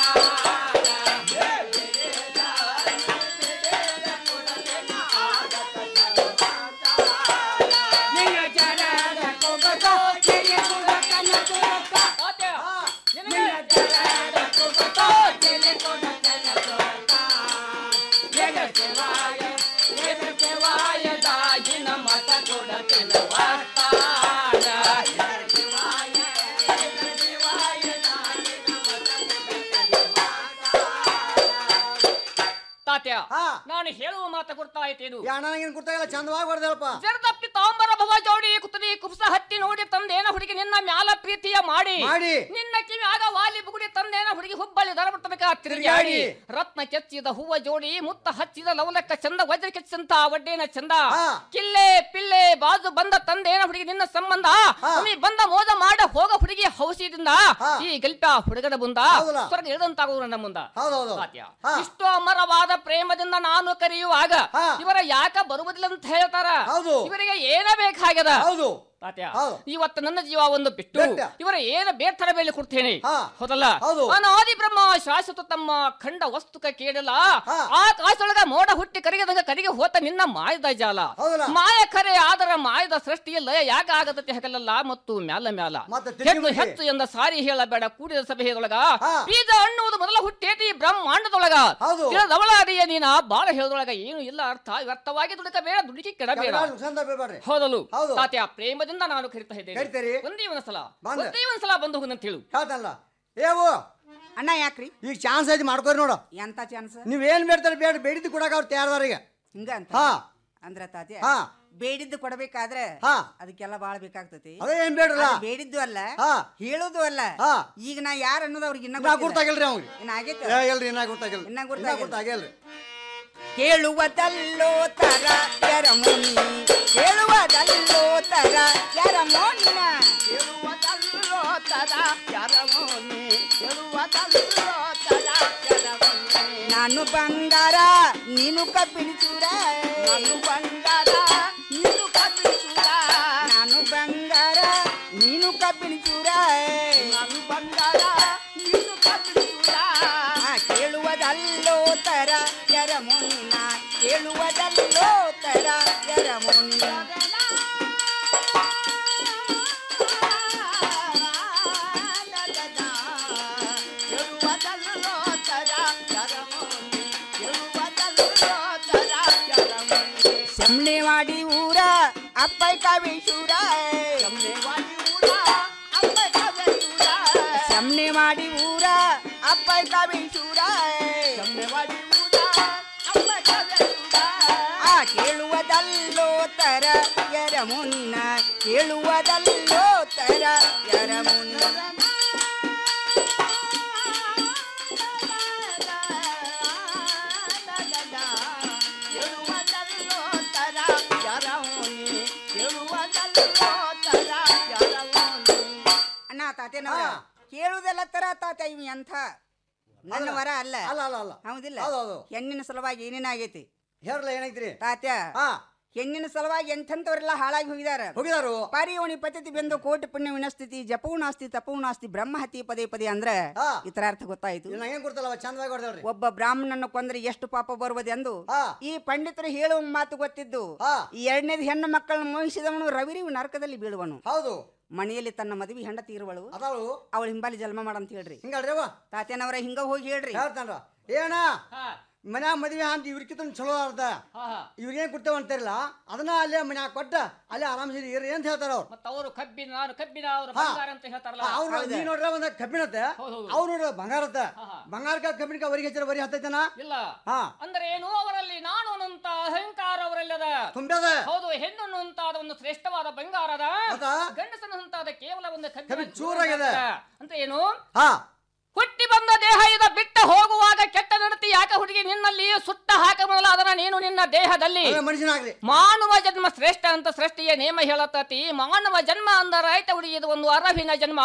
ತಾತ್ಯ ನಾನು ಹೇಳುವ ಮಾತ ಗುರ್ತಾಯ್ತೇನು ನನಗೇನು ಗೊತ್ತಾಗಿಲ್ಲ ಚಂದವಾಗಿ ಬರ್ದೇಳಪ್ಪ ಜರದಪ್ಪಿ ತಾಂಬರ ಭವ ಜೋಡಿ ಕುತರಿ ಕುಪ್ಸ ಹತ್ತಿ ನೋಡಿ ತಂದೇನ ಹುಡುಗಿ ನಿನ್ನ ಮ್ಯಾಲ ಪ್ರೀತಿಯ ಮಾಡಿ ಮಾಡಿ. ನಿನ್ನ ಕಿವಿ ಆಗ ವಾಲಿ ಬುಗುಡಿ ತಂದೇನ ಹುಡುಗಿ ಹುಬ್ಬಳ್ಳಿ ಧರಪಟ್ಟದಕ ತಿರುಗಾಡಿ ರತ್ನ ಕೆಚ್ಚಿದ ಹೂವ ಜೋಡಿ ಮುತ್ತ ಹಚ್ಚಿದ ಲವಲಕ್ಕ ಚಂದ ವಜ್ರ ಕೆಚ್ಚಂತ ಒಡ್ಡೇನ ಚಂದ ಕಿಲ್ಲೆ ಪಿಲ್ಲೆ ಬಾಜು ಬಂದ ತಂದೇನ ಹುಡುಗಿ ನಿನ್ನ ಸಂಬಂಧ ಒಮ್ಮೆ ಬಂದ ಮೋದ ಮಾಡ ಹೋಗ ಹುಡುಗಿ ಹೌಸಿದಿಂದ ಈ ಗಲ್ಪ ಹುಡುಗನ ಮುಂದ ಸ್ವರ್ಗ ಇಳಿದಂತಾಗುವ ನನ್ನ ಮುಂದ ಸಾಧ್ಯ. ಇಷ್ಟು ಅಮರವಾದ ಪ್ರೇಮದಿಂದ ನಾನು ಕರೆಯುವಾಗ ಇವರ ಯಾಕ ಬರುವುದಿಲ್ಲ ಅಂತ ಹೇಳ್ತಾರ ಇವರಿಗೆ ಏನ ಬೇಕಾಗ್ಯದ ತಾತ್ಯ ಇವತ್ತು ನನ್ನ ಜೀವ ಒಂದು ಬಿಟ್ಟು ಇವರ ಏನ ಬೇರ್ತರ ಮೇಲೆ ಕೊಡ್ತೇನೆ ಹೌದಲ್ಲ ಅನಾದಿ ಬ್ರಹ್ಮ ಶಾಶ್ವತ ತಮ್ಮ ಖಂಡ ವಸ್ತುಕ ಕೇಳಲ್ಲ ಆ ಕಾಸೊಳಗ ಮೋಡ ಹುಟ್ಟಿ ಕರಿಗದಂಗ ಕರಿಗೆ ಹೋತ ನಿನ್ನ ಮಾಯದ ಜಾಲ ಮಾಯ ಖರೆ ಆದರ ಮಾಯದ ಸೃಷ್ಟಿಯ ಲಯ ಯಾಕ ಆಗತತಿ ಹಗಲಲ್ಲ ಮತ್ತು ಮ್ಯಾಲ ಮ್ಯಾಲ ಹೆಚ್ಚು ಹೆಚ್ಚು ಎಂದ ಸಾರಿ ಹೇಳಬೇಡ ಕೂಡಿದ ಸಭೆಯದೊಳಗ ಬೀಜ ಅನ್ನುವುದು ಮೊದಲ ಹುಟ್ಟೇತಿ ಬ್ರಹ್ಮಾಂಡದೊಳಗ ತಿಳಿದವಳ ಅರಿಯ ನೀನ ಬಾಳ ಹೇಳದೊಳಗ ಏನು ಇಲ್ಲ ಅರ್ಥ ವ್ಯರ್ಥವಾಗಿ ದುಡುಕಬೇಡ ದುಡುಕಿ ಕೆಡಬೇಡ ಚಂದ ಬೀಳ್ಬೇಡ್ರಿ ಹೌದಲು ಹೌದು. ತಾತ್ಯ ಪ್ರೇಮದಿಂದ ನಾನು ಕರಿತಾ ಇದ್ದೇನೆ ಕರಿತೀರಿ? ಒಂದೇ ಒಂದು ಸಲ ಬಂದೆ. ಒಂದೇ ಒಂದು ಸಲ ಬಂದು ಹೋಗು ಅಂತ ಹೇಳು ಹೇಳ್ದಲ್ಲ ಏವು ಅಣ್ಣ ಯಾಕ್ರಿ ಈಗ ಚಾನ್ಸ್ ಐತಿ ಮಾಡ್ಕೋರಿ ನೋಡು ಎಂತ ಚಾನ್ಸ್ ನೀವ್ ಏನ್ ಬೇಡ್ತಾರೆ ಬೇಡ ಬೇಡಿದ್ದು ಕೊಡಕ ಅವ್ರು ತಯಾರದಾರ ಈಗ ಹಿಂಗ ಅಂತ ಹಾ. ಅಂದ್ರ ತಾತ್ಯ ಹಾ. ಬೇಡಿದ್ದು ಕೊಡಬೇಕಾದ್ರೆ ಹಾ. ಅದಕ್ಕೆಲ್ಲ ಬಾಳ ಬೇಕಾಗ್ತತಿ ಅದೇ ಏನ್ ಬೇಡ್ರಲ್ಲ? ಅದು ಬೇಡಿದ್ದು ಅಲ್ಲ ಹಾ. ಹೇಳೋದು ಅಲ್ಲ ಹಾ. ಈಗ ನಾ ಯಾರು ಅನ್ನೋದು ಅವ್ರಿಗೆ ಇನ್ನ ಇನ್ನ ಗೊತ್ತಾಗಿಲ್ರಿ ಅವ್ರಿಗೆ ಇನ್ನ ಆಗೈತೆ ಏ, ಇಲ್ರಿ ಇನ್ನ ಗೊತ್ತಾಗಿಲ್ಲ ಇನ್ನ ಇನ್ನ ಗೊತ್ತಾಗಿಲ್ಲ. ಗೊತ್ತಾಗಿಲ್ರಿ ಕೇಳುವುದಲ್ಲೋ ತರ ಯರಮೋನಿ ಕೇಳುವುದಲ್ಲೋ ತರ ಯರಮೋನಿನ ಕೇಳುವುದಲ್ಲೋ ತರ ಯರಮೋನಿ ಕೇಳುವುದಲ್ಲೋ ತರ ಯರಮೋನಿ ನಾನು ಬಂಗಾರ ನೀನು ಕಬ್ಬಿಣ ಚೂರ ನಾನು ಬಂಗಾರ ನೀನು ಕಬ್ಬಿಣ ಚೂರ ನಾನು ಬಂಗಾರ ನೀನು ಕಬ್ಬಿಣ ಚೂರ ನಾನು ಬಂಗಾರ ನೀನು ಕಬ್ಬಿಣ ಚೂರ ಆ, ಕೇಳುವುದಲ್ಲೋ ತರ ಯರಮೋನಿನ ಕೇಳುವುದಲ್ಲೋ ತರ ಯರಮೋನಿನ ಕೇಳುವುದಲ್ಲೋ ತರ ಯರಮೋನಿ ಕೇಳುವುದಲ್ಲೋ ತರ ಯರಮೋನಿ ಶಮ್ನೆ ಮಾಡಿ ಊರ ಅಪ್ಪೈ ಕಾವೇಶೂರ ಶಮ್ನೆ ಮಾಡಿ ಊರ ಅಪ್ಪೈ ಕಾವೇಶೂರ ಆ ಕೇಳುವುದಲ್ಲೋ ತರ ಯರಮುನ್ನ ಕೇಳುವುದಲ್ಲೋ ತರ ಯರಮುನ್ನ ಕೇಳುವುದಲ್ಲೋ ತರ ಯರಮೋನಿ ಕೇಳುವುದಲ್ಲೋ ತರ ಯರಮೋನಿ ಅಣ್ಣ ತಾತೇನವ್ರ ಕೇಳುವುದಲ್ಲ ತರ ತಾತ ಇವ್ ಎಂಥ ನನ್ನ ವರ ಅಲ್ಲ ಅಲ್ಲ ಅಲ್ಲ ಅಲ್ಲ ಹೌದಿಲ್ಲ ಹೌದು, ಹೌದು. ಹೆಣ್ಣಿನ ಸಲುವಾಗಿ ಏನೇನಾಗೈತಿ ಹೇಳಲ್ಲ ಏನೈತ್ರಿ ತಾತ್ಯ ಹೆಣ್ಣಿನ ಸಲುವಾಗಿ ಎಂಥಂತವರೆಲ್ಲ ಹಾಳಾಗಿ ಹೋಗಿದಾರ ಹೋಗಿದಾರು ಪಾರಿಯೋಣಿ ಪದ್ಧತಿ ಬೆಂದು ಕೋಟಿ ಪುಣ್ಯ ವಿನಸ್ಥಿತಿ ಜಪವೂ ನಾಸ್ತಿ ತಪವೂ ನಾಸ್ತಿ ಬ್ರಹ್ಮಹತಿ ಪದೇ ಪದೇ ಅಂದ್ರೆ ಇತರ ಅರ್ಥ ಗೊತ್ತಾಯ್ತು ನಂಗೆ ಗೊತ್ತಲ್ಲ ಚಂದವಾಗಿ ಹೊಡೆದವ್ರಿ ಒಬ್ಬ ಬ್ರಾಹ್ಮಣನ ಕೊಂದ್ರೆ ಎಷ್ಟು ಪಾಪ ಬರುವುದೆಂದು ಈ ಪಂಡಿತರು ಹೇಳುವ ಮಾತು ಗೊತ್ತಿದ್ದು ಈ ಎರಡನೇದು ಹೆಣ್ಣು ಮಕ್ಕಳನ್ನು ಮೋಹಿಸಿದವನು ರವಿರಿವು ನರಕದಲ್ಲಿ ಬೀಳುವನು ಹೌದು ಮನೆಯಲ್ಲಿ ತನ್ನ ಮದುವೆ ಹೆಂಡತಿ ಇರುವಳು ಅದಾಳು ಅವಳು ಹಿಂಬಾಲಿ ಜನ್ಮ ಮಾಡಂತ ಹೇಳ್ರಿ ಹಿಂಗಲ್ರಿ ಅವ ತಾತ್ಯನವರ ಹಿಂಗ ಹೋಗಿ ಹೇಳ್ರಿ ಹೇಳ್ತಾನ್ರ ಏನ ಮನ್ಯಾಗ ಮದ್ವೆ ಅಂತ ಇವ್ರಿಕಿತ ಚಲೋ ಅರ್ಧ ಇವ್ರಿಗೇನ್ ಕೊಡ್ತೇವ ಅಂತಾರಲ್ಲ ಅದನ್ನ ಅಲ್ಲೇ ಮನ್ಯಾಗ ಕೊಟ್ಟ ಅಲ್ಲೇ ಆರಾಮ್ಸಿರಿ ಇರ್ರಿ ಅಂತ ಹೇಳ್ತಾರ ಅವ್ರು ಮತ್ತ ಅವರು ಕಬ್ಬಿನ ನಾನು ಕಬ್ಬಿನ ಅವರು ಹಾ. ಬಂಗಾರ ಅಂತ ಹೇಳ್ತಾರಲ್ಲ ಅವ್ರು ನೀ ನೋಡ್ರ ಒಂದ ಕಬ್ಬಿಣತ್ತೆ ಅವ್ರು ನೋಡ್ರ ಬಂಗಾರತ್ತ ಬಂಗಾರಕ್ಕ ಕಬ್ಬಿಣಕ್ಕ ಅವರಿಗೆ ಹಚ್ಚಿರ ಬರಿ ಹತ್ತೈತನ ಇಲ್ಲ ಹಾ ಅಂದ್ರೆ ಏನು ಅವರಲ್ಲಿ ನಾನು ಅನ್ನುವಂತ ಅಹಂಕಾರ ಅವರಲ್ಲದ ತುಂಬ್ಯದ. ಹೌದು ಹೆಣ್ಣು ಅನ್ನುವಂತಾದ ಒಂದು ಶ್ರೇಷ್ಠವಾದ ಬಂಗಾರದ ಹೌದಾ? ಗಂಡಸನ ಅಂತಾದ ಕೇವಲ ಒಂದು ಕಬ್ಬಿನ ಕಬ್ಬಿನ ಚೂರಾಗಿದೆ. ಅಂತ ಏನು ಹಾ ಹುಟ್ಟಿ ಬಂದ ದೇಹ ಇದ ಬಿಟ್ಟ ಹೋಗುವಾಗ ಕೆಟ್ಟ ನಡತಿ ಯಾಕೆ ಹುಡುಗಿ ನಿನ್ನಲ್ಲಿ ಸುಟ್ಟ ಹಾಕಬಲ್ಲ ಅದನ್ನ ನೀನು ನಿನ್ನ ದೇಹದಲ್ಲಿ ಅದೇ ಮನುಷ್ಯನಾಗ್ಲಿ ಮಾನವ ಜನ್ಮ ಶ್ರೇಷ್ಠ ಅಂತ ಸೃಷ್ಟಿಯ ನೇಮ ಹೇಳತತಿ ಮಾನವ ಜನ್ಮ ಅಂದ ರೈತ ಹುಡುಗಿ ಇದು ಒಂದು ಅರವಿನ ಜನ್ಮ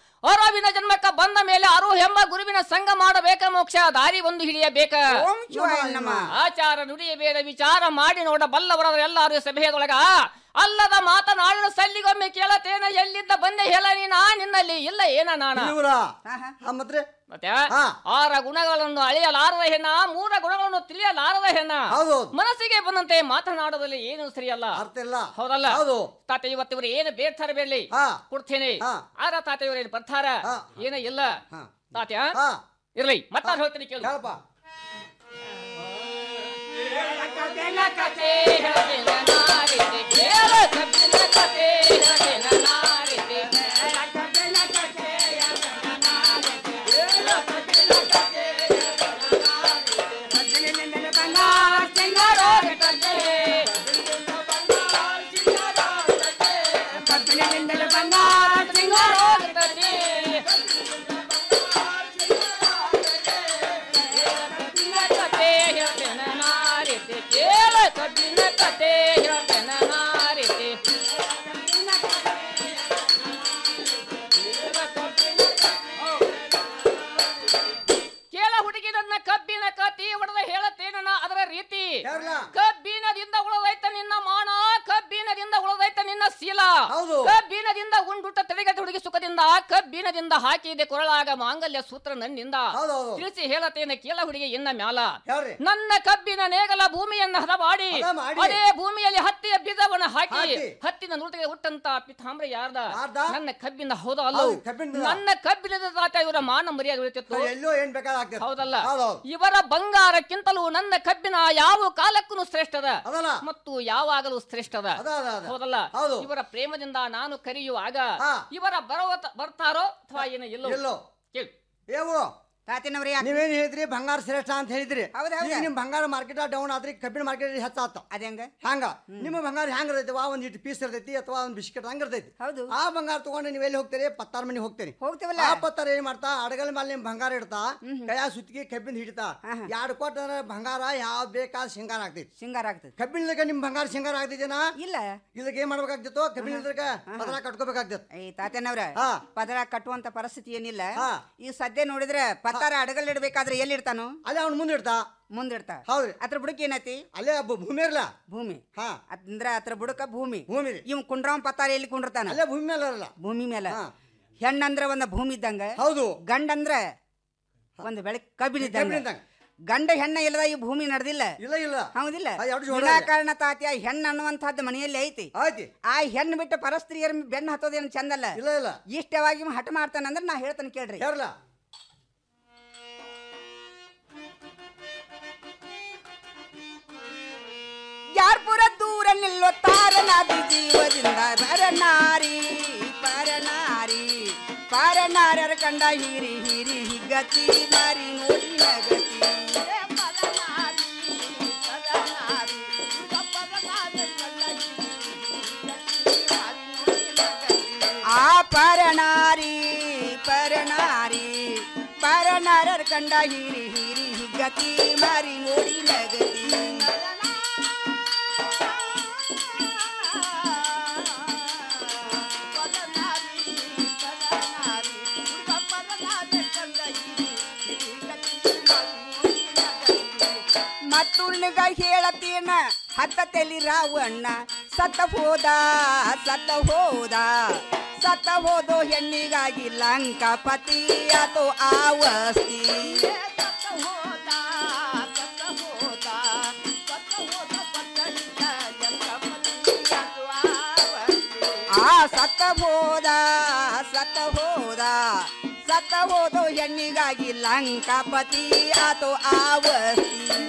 ಅರವಿನ ಜನ್ಮಕ್ಕ ಬಂದ ಮೇಲೆ ಅರು ಎಂಬ ಗುರುವಿನ ಸಂಘ ಮಾಡಬೇಕ ಮೋಕ್ಷ ದಾರಿ ಒಂದು ಹಿಡಿಯಬೇಕ ಓಂ ಶಿವಾಯ ನಮಃ. ಆಚಾರ ನುಡಿಯಬೇಡ ವಿಚಾರ ಮಾಡಿ ನೋಡ ಬಲ್ಲವರ ಎಲ್ಲಾರು ಸಭೆಯದೊಳಗ ಅಲ್ಲದ ಮಾತನಾಡಲು ಸಲ್ಲಿಗೊಮ್ಮೆ ಕೇಳತೇನ ಎಲ್ಲಿದ್ದ ಬಂದೆ ಹೇಳ ನೀನ ನಿನ್ನಲ್ಲಿ ಇಲ್ಲ ಏನ ನಾನ ಇವ್ರ ಮತ್ತೆ ಮತ್ತೆ ಆರ ಗುಣಗಳನ್ನು ಅಳೆಯಲಾರದ ಹೆಣ್ಣ ಮೂರ ಗುಣಗಳನ್ನು ತಿಳಿಯಲಾರದ ಹೆಣ್ಣ ಹೌದೌದು. ಮನಸ್ಸಿಗೆ ಬಂದಂತೆ ಮಾತನಾಡೋದಲ್ಲಿ ಏನು ಸರಿಯಲ್ಲ ಅರ್ಥ ಇಲ್ಲ ಹೌದಲ್ಲ ಹೌದು. ತಾತ ಇವತ್ತಿವರು ಏನು ಬೇಡ್ತಾರೆ ಬೇಡಲಿ ಕೊಡ್ತೇನೆ ಆರ ತಾತ ಇವರು ಏನು ಬರ್ತಾರ ಏನ ಇಲ್ಲ ತಾತ್ಯ ಇರ್ಲಿ ಮತ್ತಾರು ಹೇಳ್ತೀನಿ ಕೇಳು ಹೇಳಪ್ಪ ಕಬ್ಬಿನ ಕಥೆ ಹೇಳದಿನ ನಾರಿದೆ ಕೇಳ ಕಬ್ಬಿನ ಕಥೆ ಹೇಳದಿನ ನಾರಿದೆ ಕಬ್ಬಿನ ಕಥೆ ಹೇಳದಿನ ನಾರಿದೆ ಕೇಳ ಕಬ್ಬಿನ ಕಥೆ ಹೇಳದಿನ ನಾರಿದೆ ಕೇಳತೆ ಹೇಳ್ತೇನ ನಾರಿತಿ ಕೇಳ ಹುಡುಗಿ ನನ್ನ ಕಬ್ಬಿನ ಕತಿ ಹೊಡೆದ ಹೇಳತ್ತೇನ ನಾ ಅದರ ರೀತಿ ಕಬ್ಬಿನದಿಂದ ಉಳದೈತ ನಿನ್ನ ಮಾನ ಕಬ್ಬಿನದಿಂದ ಉಳದೈತ ನಿನ್ನ ಶೀಲ ಕಬ್ಬಿನದಿಂದ ಉಂಡುಟ ತಲೆಗಟ್ಟ ಹುಡುಗಿ ಸುಖದಿಂದ ಕಬ್ಬಿನದಿಂದ ಹಾಕಿದೆ ಕೊರಳಾಗ ಮಾಂಗಲ್ಯ ಸೂತ್ರ ನನ್ನಿಂದ ತಿಳಿಸಿ ಹೇಳತ್ತೇನೆ ಕೇಳ ಹುಡುಗಿ ಇನ್ನ ಮ್ಯಾಲ ನನ್ನ ಕಬ್ಬಿನ ನೇಗಲ ಭೂಮಿಯನ್ನ ಹದ ಮಾಡಿ ಮಾಡಿ. ಅದೇ ಭೂಮಿಯಲ್ಲಿ ಹತ್ತಿಯ ಬೀಜವನ್ನ ಹಾಕಿ ಹಾಕಿ. ಹತ್ತಿನ ನುಡಿಗೆ ಹುಟ್ಟಂತ ಪಿತಾಂಬ್ರ ಯಾರ್ದ ಯಾರ್ದ? ನನ್ನ ಕಬ್ಬಿನ ಹೌದಾ ಅಲ್ಲ ಹೌದು, ಕಬ್ಬಿನದ. ನನ್ನ ಕಬ್ಬಿನದ ತಾತ ಇವರ ಮಾನ ಮರ್ಯಾದೆ ಉಳಿತಿತ್ತು ಎಲ್ಲೋ ಏನ್ ಬೇಕಾದ್ರೆ ಆಗ್ತದೆ ಹೌದಲ್ಲ ಹೌದೌದು. ಇವರ ಬಂಗಾರಕ್ಕಿಂತಲೂ ನನ್ನ ಕಬ್ಬಿನ ಯಾವ ಕಾಲಕ್ಕೂ ಶ್ರೇಷ್ಠದ ಅದಲ್ಲ. ಮತ್ತು ಯಾವಾಗಲೂ ಶ್ರೇಷ್ಠದ ಅದ, ಅದ, ಅದ. ಹೌದಲ್ಲ ಹೌದು. ಇವರ ಪ್ರೇಮದಿಂದ ನಾನು ಕರೆಯುವಾಗ ಹಾ. ಇವರ ಬರುವ ಬರ್ತಾರೋ ಅಥವಾ ಏನೋ ಎಲ್ಲೋ. ಎಲ್ಲೋ ಕೇಳಿ ಏವು ತಾತಿನವ್ರಿ ನೀವೇನ್ ಹೇಳಿದ್ರಿ ಬಂಗಾರ ಶ್ರೇಷ್ಠ ಅಂತ ಹೇಳಿದ್ರಿ ಹೌದ್ ಹೌದ್. ಈಗ ನಿಮ್ ಬಂಗಾರ ಮಾರ್ಕೆಟ್ ಡೌನ್ ಆದ್ರಿ ಕಬ್ಬಿಣ ಮಾರ್ಕೆಟ್ ಹೆಚ್ಚಾತ ಅದ ಹೆಂಗ ಹಂಗ ನಿಮ್ಮ ಬಂಗಾರ ಹೆಂಗ್ ಇರ್ತೈತಿ ವಾ ಒಂದ್ ಇಟ್ಟು ಪೀಸ್ ಇರ್ತೈತಿ ಅಥವಾ ಒಂದ್ ಬಿಸ್ಕೆಟ್ ಹಂಗ ಇರ್ತೈತಿ ಹೌದು ಆ ಬಂಗಾರ ತಗೊಂಡು ನೀವ್ ಎಲ್ಲಿ ಹೋಗ್ತೀರಿ ಪತ್ತಾರ ಮನಿ ಹೋಗ್ತೀರಿ ಹೋಗ್ತೇವಲ್ಲ ಆ ಪತ್ತಾರ ಏನ್ ಮಾಡ್ತಾ ಅಡಗಲ್ ಮೇಲೆ ನಿಮ್ ಬಂಗಾರ ಇಡ್ತಾ ಕೈಯ ಸುತ್ತಿಗೆ ಕಬ್ಬಿನ ಹಿಡಿತಾ ಎರಡು ಕೊಟ್ಟ ಬಂಗಾರ ಯಾವ ಬೇಕಾದ ಸಿಂಗಾರ ಆಗ್ತೈತಿ ಸಿಂಗಾರ ಆಗ್ತೈತಿ ಕಬ್ಬಿಣದಾಗ ನಿಮ್ ಬಂಗಾರ ಸಿಂಗಾರ ಆಗ್ತೈತೇನಾ ಇಲ್ಲ ಇದಕ್ಕೆ ಏನ್ ಮಾಡ್ಬೇಕಾಗ್ತಿತ್ತು ಕಬ್ಬಿಣದಾಗ ಪದರ ಕಟ್ಕೋಬೇಕಾಗ್ತಿತ್ತು ಏ ತಾತೇನವ್ರ ಹಾ. ಪದರ ಕಟ್ಟುವಂತ ಪರಿಸ್ಥಿತಿ ಏನಿಲ್ಲ ಹಾ. ಈಗ ಸದ್ಯ ನೋಡಿದ್ರೆ ಪತ್ತಾರ ಅಡಗಲ್ ಇಡ್ಬೇಕಾದ್ರೆ ಎಲ್ಲಿ ಇಡ್ತಾನು ಅಲ್ಲೇ ಅವ್ನು ಮುಂದೆ ಇಡ್ತಾ ಮುಂದಿಡ್ತಾ ಹೌದ್ರಿ ಅದ್ರ ಬುಡಕ್ ಏನೈತಿ ಅಲ್ಲೇ ಬ- ಭೂಮಿ ಇರ್ಲ ಭೂಮಿ ಹಾ ಅಂದ್ರ ಅದ್ರ ಬುಡಕ ಭೂಮಿ ಭೂಮಿ ರೀ ಇವ್ ಕುಂಡ್ರಾವ್ ಪತ್ತಾರ ಎಲ್ಲಿ ಕುಂಡಿರ್ತಾನ ಅಲ್ಲೇ ಭೂಮಿ ಮೇಲೆ ಇರಲ್ಲ ಭೂಮಿ ಮೇಲೆ ಹಾ. ಹೆಣ್ಣಂದ್ರ ಒಂದ ಭೂಮಿ ಇದ್ದಂಗ ಹೌದು ಗಂಡಂದ್ರ ಒಂದ್ ಬೆಳಕ್ ಕಬ್ಬಿಣಿದ್ದಂಗ ಕಬ್ಬಿಣದಂಗ. ಗಂಡ ಹೆಣ್ಣ ಇಲ್ಲದ ಈ ಭೂಮಿ ನಡೆದಿಲ್ಲ ಇಲ್ಲ ಇಲ್ಲ ಹೌದಿಲ್ಲ ಆ, ಎರಡು ಜೋಡ ವಿನಾಕಾರಣ ತಾತ್ಯ ಹೆಣ್ಣು ಅನ್ನುವಂಥದ್ದು ಮನೆಯಲ್ಲಿ ಐತಿ ಆಯ್ತಿ ಆ ಹೆಣ್ಣು ಬಿಟ್ಟು ಪರಸ್ತ್ರೀಯರ ಬೆನ್ನು ಹತ್ತೋದೇನು ಚಂದಲ್ಲ ಇಲ್ಲ ಇಲ್ಲ ಇಷ್ಟವಾಗಿ ಇವ ಹಠ ಮಾಡ್ತಾನಂದ್ರೆ ನಾ ಹೇಳ್ತಾನೆ ಕೇಳ್ರಿ ಯಾರಲ್ಲ ಯಾರ್ಪುರ ದೂರ ನಿಲ್ಲೋ ತಾರನಾದಿ ಜೀವದಿಂದ ಪರನಾರಿ ಪರನಾರಿ ಪರನಾರ್ಯರ ಕಂಡ ಹೀರಿ ಹೀರಿ ಹಿಗ್ಗತಿ ಮಾರಿ ನೋಡಿ ನಗತಿ ಆ ಪರನಾರಿ ಪರನಾರಿ ಪರನಾರ್ಯರ ಕಂಡ ಹೀರಿ ಹೀರಿ ಹಿಗ್ಗತಿ ಮಾರಿ ನೋಡಿ ನಗತಿ ಮತ್ತುಳ್ಳಿಗ ಹೇಳತೀನ ಹತ್ತ ತೆಲಿ ರಾವಣ್ಣ ಸತ್ತ ಹೋದ ಸತ್ತ ಹೋದ ಸತ್ತ ಹೋದೋ ಹೆಣ್ಣಿಗಾಗಿ ಲಂಕಾಪತಿ ಅದು ಆವಸ್ತಿ ಆ ಸತ್ತ ಹೋದ ಸತ್ತ ಹೋದ ಸತ್ತ ಹೋದೋ ಹೆಣ್ಣಿಗಾಗಿ ಲಂಕಾಪತಿ ಆತೋ ಆವಸ್ತಿ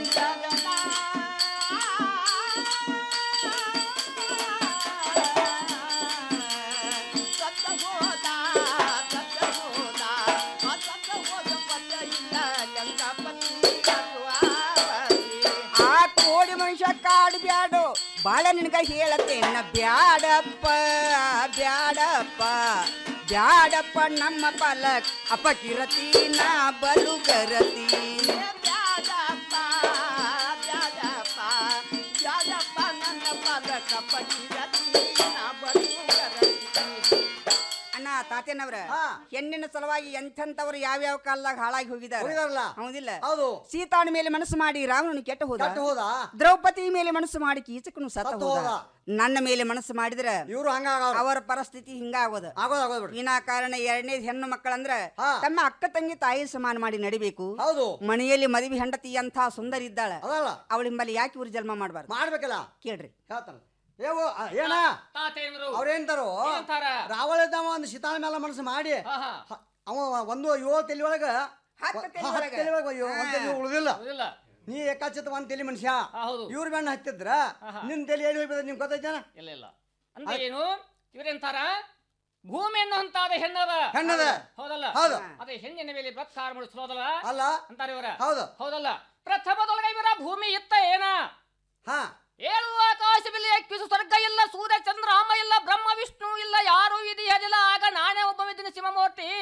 ಆ ಕೋಡಿ ಮನುಷ್ಯ ಕಾಡು ಬ್ಯಾಡು ಬಾಳ ನಿನಗ ಹೇಳತ್ತೇನ ಬ್ಯಾಡಪ್ಪ ಬ್ಯಾಡಪ್ಪ ಬ್ಯಾಡಪ್ಪ ನಮ್ಮ ಪಲಕ್ ಅಪಕಿರತಿ ನಾ ಬಲುಗರತಿ ಬ್ಯಾಡಪ್ಪ ಬ್ಯಾಡಪ್ಪ ಬ್ಯಾಡಪ್ಪ ನನ್ನ ಪಲಕ್ ಅಪಕಿರತಿ ನಾ ಬಲುಗರತಿ ಅಣ್ಣ ತಾತೇನವ್ರ ಹೆಣ್ಣಿನ ಸಲುವಾಗಿ ಎಂಥೆಂಥವ್ರು ಯಾವ್ಯಾವ ಕಾಲದಾಗ ಹಾಳಾಗಿ ಹೋಗಿದ್ದಾರೆ ಹೋಗಿದಾರಲ್ಲ? ಹೌದಿಲ್ಲ ಹೌದು. ಸೀತಾಳ ಮೇಲೆ ಮನಸ್ಸು ಮಾಡಿ ರಾವಣನು ಕೆಟ್ಟ ಹೋದ ಕೆಟ್ಟ ಹೋದ. ದ್ರೌಪದಿ ಮೇಲೆ ಮನಸ್ಸು ಮಾಡಿ ಕೀಚಕನು ಸತ್ತ ಸತ್ತು ಹೋದ ಹೋದ. ನನ್ನ ಮೇಲೆ ಮನಸ್ಸು ಮಾಡಿದ್ರೆ ಇವ್ರು ಹಂಗ ಅವರ ಪರಿಸ್ಥಿತಿ ಹಿಂಗ ಆಗೋದು ಆಗೋದ್ ಆಗೋದ್ ಬಿಡ್ರಿ ವಿನಾಕಾರಣ ಎರಡನೇದ್ ಹೆಣ್ಣು ಮಕ್ಕಳಂದ್ರ ತಮ್ಮ ಅಕ್ಕ ತಂಗಿ ತಾಯಿ ಸಮಾನ ಮಾಡಿ ನಡಿಬೇಕು ಹೌದು ಮನೆಯಲ್ಲಿ ಮದುವೆ ಹೆಂಡತಿ ಅಂತ ಸುಂದರ ಇದ್ದಾಳ ಅದಲ್ಲ ಅವಳ ಹಿಂಬಲ್ಲಿ ಯಾಕೆ ಇವ್ರು ಜನ್ಮ ಮಾಡ್ಬಾರ್ದು ಮಾಡ್ಬೇಕಲ್ಲ ಕೇಳ್ರಿ ಹೇಳ್ತಾನ ಏವು ಆ, ಏನ ತಾತೇಂದ್ರು ಅವ್ರೇಂತಾರೋ ಏನಂತಾರ? ರಾವಳ ಇದ್ದವ ಒಂದು ಸೀತಾಳ ಮೇಲೆ ಮನಸ್ಸು ಮಾಡಿ ಹ- ಅವ ಒಂದು ಏಳು ತಲೆ ಒಳಗ ಹತ್ತು ಹ- ತಲೆ ಹತ್ತು ಒಳಗ. ತಲೆ ಒಳಗ ಅಯ್ಯೋ, ಒಂದ್ ತಲೆ ಉಳಿದಿಲ್ಲ ಹೌದಿಲ್ಲ ನೀ ಏಕಾಚಿತ ಒಂದ್ ತಲೆ ಮನುಷ್ಯ ಹೌದು. ಇವ್ರ ಬೆಣ್ಣ ಹತ್ತಿದ್ರ ನಿನ್ ತಲೆ ಎಲ್ಲಿ ಹೋಗ್ಬಿಡ ನಿಮ್ಗೆ ಗೊತ್ತೈತೇನ ಇಲ್ಲ ಇಲ್ಲ ಅಂದ್ರೆ ಏನು ಇವ್ರೆಂತಾರ ಭೂಮಿ ಅನ್ನುವಂತಾದ ಹೆಣ್ಣದ ಹೆಣ್ಣದ. ಹೌದಲ್ಲ ಹೌದು. ಅದೇ ಹೆಣ್ಣಿನ ಮೇಲೆ ಬತ್ಕಾರ ಮುಡಿಸೋದಲ್ಲ ಅಲ್ಲ ಅಂತಾರೆ ಇವರ ಹೌದು. ಹೌದಲ್ಲ ಪ್ರಥಮದೊಳಗೆ ಇವರ ಭೂಮಿ ಇತ್ತ ಏನ ಹಾ ಏಳು ಆಕಾಶವಿಲ್ಲ ಕಿಸು ಸ್ವರ್ಗ ಇಲ್ಲ ಸೂರ್ಯ ಚಂದ್ರ ರಾಮ ಇಲ್ಲ ಬ್ರಹ್ಮ ವಿಷ್ಣು ಇಲ್ಲ ಯಾರು ಇದೆಯದಿಲ್ಲ ಆಗ ನಾನೇ ಒಬ್ಬ ಇದ್ದೀನಿ ಶಿವಮೂರ್ತಿ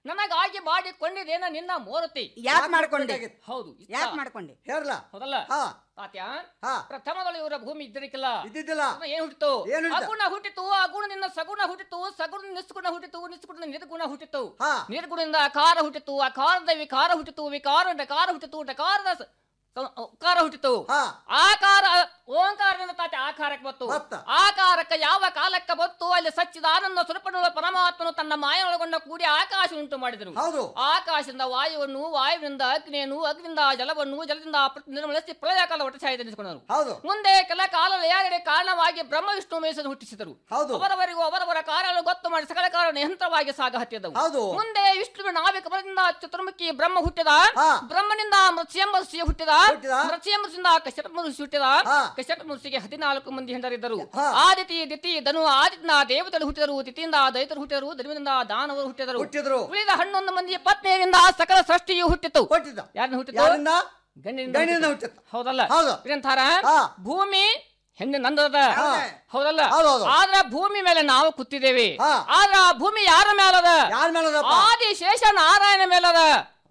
ನನಗಾಗಿ ಮಾಡಿಕೊಂಡಿದ್ದೇನ ನಿನ್ನ ಮೂರ್ತಿ ಯಾಕ್ ಮಾಡ್ಕೊಂಡೆ? ಹೌದು ಇಷ್ಟ. ಯಾಕ್ ಮಾಡ್ಕೊಂಡೆ? ಹೇಳಲ್ಲ ಹೌದಲ್ಲ ತಾತ್ಯ ಪ್ರಥಮದಲ್ಲಿ ಇವರ ಭೂಮಿ ಇದ್ದಿರಕ್ಕಿಲ್ಲ ಇದ್ದಿದ್ದಿಲ್ಲ ಏನ್ ಹುಟ್ಟಿತು ಏನ್ ಹುಟ್ಟಿತ? ಅಗುಣ ಹುಟ್ಟಿತು ಅಗುಣದಿಂದ ಸಗುಣ ಹುಟ್ಟಿತು ಸಗುಣ ನಿಸ್ಗುಣ ಹುಟ್ಟಿತು ನಿಸ್ಗುಣ ನಿರ್ಗುಣ ಹುಟ್ಟಿತು ನಿರ್ಗುಣದಿಂದ ಅಕಾರ ಹುಟ್ಟಿತು ಅಕಾರದ ವಿಕಾರ ಹುಟ್ಟಿತು ವಿಕಾರ ಡಕಾರ ಹುಟ್ಟಿತು ಡಕಾರದ ಸ- ಸ- ಉಕಾರ ಹುಟ್ಟಿತು ಆಕಾರ ಓಂಕಾರದಿಂದ ತಾತೆ ಆಕಾರಕ್ಕೆ ಬತ್ತು ಆಕಾರಕ್ಕೆ ಯಾವ ಕಾಲಕ್ಕೆ ಬತ್ತು ಅಲ್ಲಿ ಸಚ್ಚಿದಾನಂದ ಸ್ವರೂಪನುಳ್ಳ ಪರಮಾತ್ಮನು ತನ್ನ ಮಾಯೊಳಗೊಂಡ ಕೂಡಿ ಆಕಾಶ ಉಂಟು ಮಾಡಿದರು ಹೌದು ಆಕಾಶದಿಂದ ವಾಯುವನ್ನು ವಾಯುವಿನಿಂದ ಅಗ್ನಿಯನ್ನು ಅಗ್ನಿಯಿಂದ ಜಲವನ್ನು ಜಲದಿಂದ ಪ್ರ- ನಿರ್ಮಲಿಸಿ ಪ್ರಳಯ ಕಾಲ ಒಟ್ಟು ಸಾಹಿತ್ಯ ನಿಲ್ಲಿಸಿಕೊಂಡರು ಹೌದು ಮುಂದೆ ಕೆಲ ಕಾಲ ಲಯಾಗಡೆ ಕಾರಣವಾಗಿ ಬ್ರಹ್ಮ ವಿಷ್ಣು ಮೇಸನ್ನು ಹುಟ್ಟಿಸಿದರು ಹೌದು. ಅವರವರಿಗೂ ಅವರವರ ಕಾರ್ಯಗಳು ಗೊತ್ತು ಮಾಡಿ ಸಕಲ ಕಾರಣ ಯಂತ್ರವಾಗಿ ಸಾಗ ಹತ್ತಿದ್ದವು ಹೌದು. ಮುಂದೆ ವಿಷ್ಣುವಿನ ನಾವಿಕ ಬಲದಿಂದ ಚತುರ್ಮುಖಿ ಬ್ರಹ್ಮ ಹುಟ್ಟಿದ ಬ್ರಹ್ಮನಿಂದ ಮತ್ಸ್ಯಂಬ ಋಷಿ ಹುಟ್ಟಿದ ಮತ್ಸ್ಯಂಬ ಋಷಿಯಿಂದ ಕಶ್ಯಪ ಋಷಿ ಹುಟ್ಟಿದ ಕಶ್ಯಪ ಋಷಿಗೆ ಹದಿನಾಲ್ಕು ಮಂದಿ ಹೆಂಡರಿದ್ದರು ಆದಿತಿ ದಿತಿ ಧನು ಆದಿತ್ಯನ ದೇವತೆಗಳು ಹುಟ್ಟಿದರು ತಿಥಿಯಿಂದ ದೈತರು ಹುಟ್ಟಿದರು ಧರ್ಮದಿಂದ ದಾನವರು ಹುಟ್ಟಿದರು ಹುಟ್ಟಿದರು. ಉಳಿದ ಹನ್ನೊಂದು ಮಂದಿ ಪತ್ನಿಯರಿಂದ ಸಕಲ ಸೃಷ್ಟಿಯು ಹುಟ್ಟಿತು ಹುಟ್ಟಿದ ಯಾರನ್ನ ಹುಟ್ಟಿತು ಯಾರಿಂದ? ಗಂಡಿನಿಂದ ಗಂಡಿನಿಂದ ಹುಟ್ಟಿತು. ಹೌದಲ್ಲ ಹೌದು. ಇದಂತಾರ ಭೂಮಿ ಹೆಣ್ಣಿನ ನಂದದ ಹೌದು. ಹೌದಲ್ಲ ಹೌದೌದು. ಆದ್ರ ಭೂಮಿ ಮೇಲೆ ನಾವು ಕೂತಿದ್ದೇವೆ ಆದ್ರ ಆ ಭೂಮಿ ಯಾರ ಮೇಲದ ಯಾರ ಮೇಲದಪ್ಪ? ಆದಿ ಶೇಷ ನಾರಾಯಣ ಮೇಲದ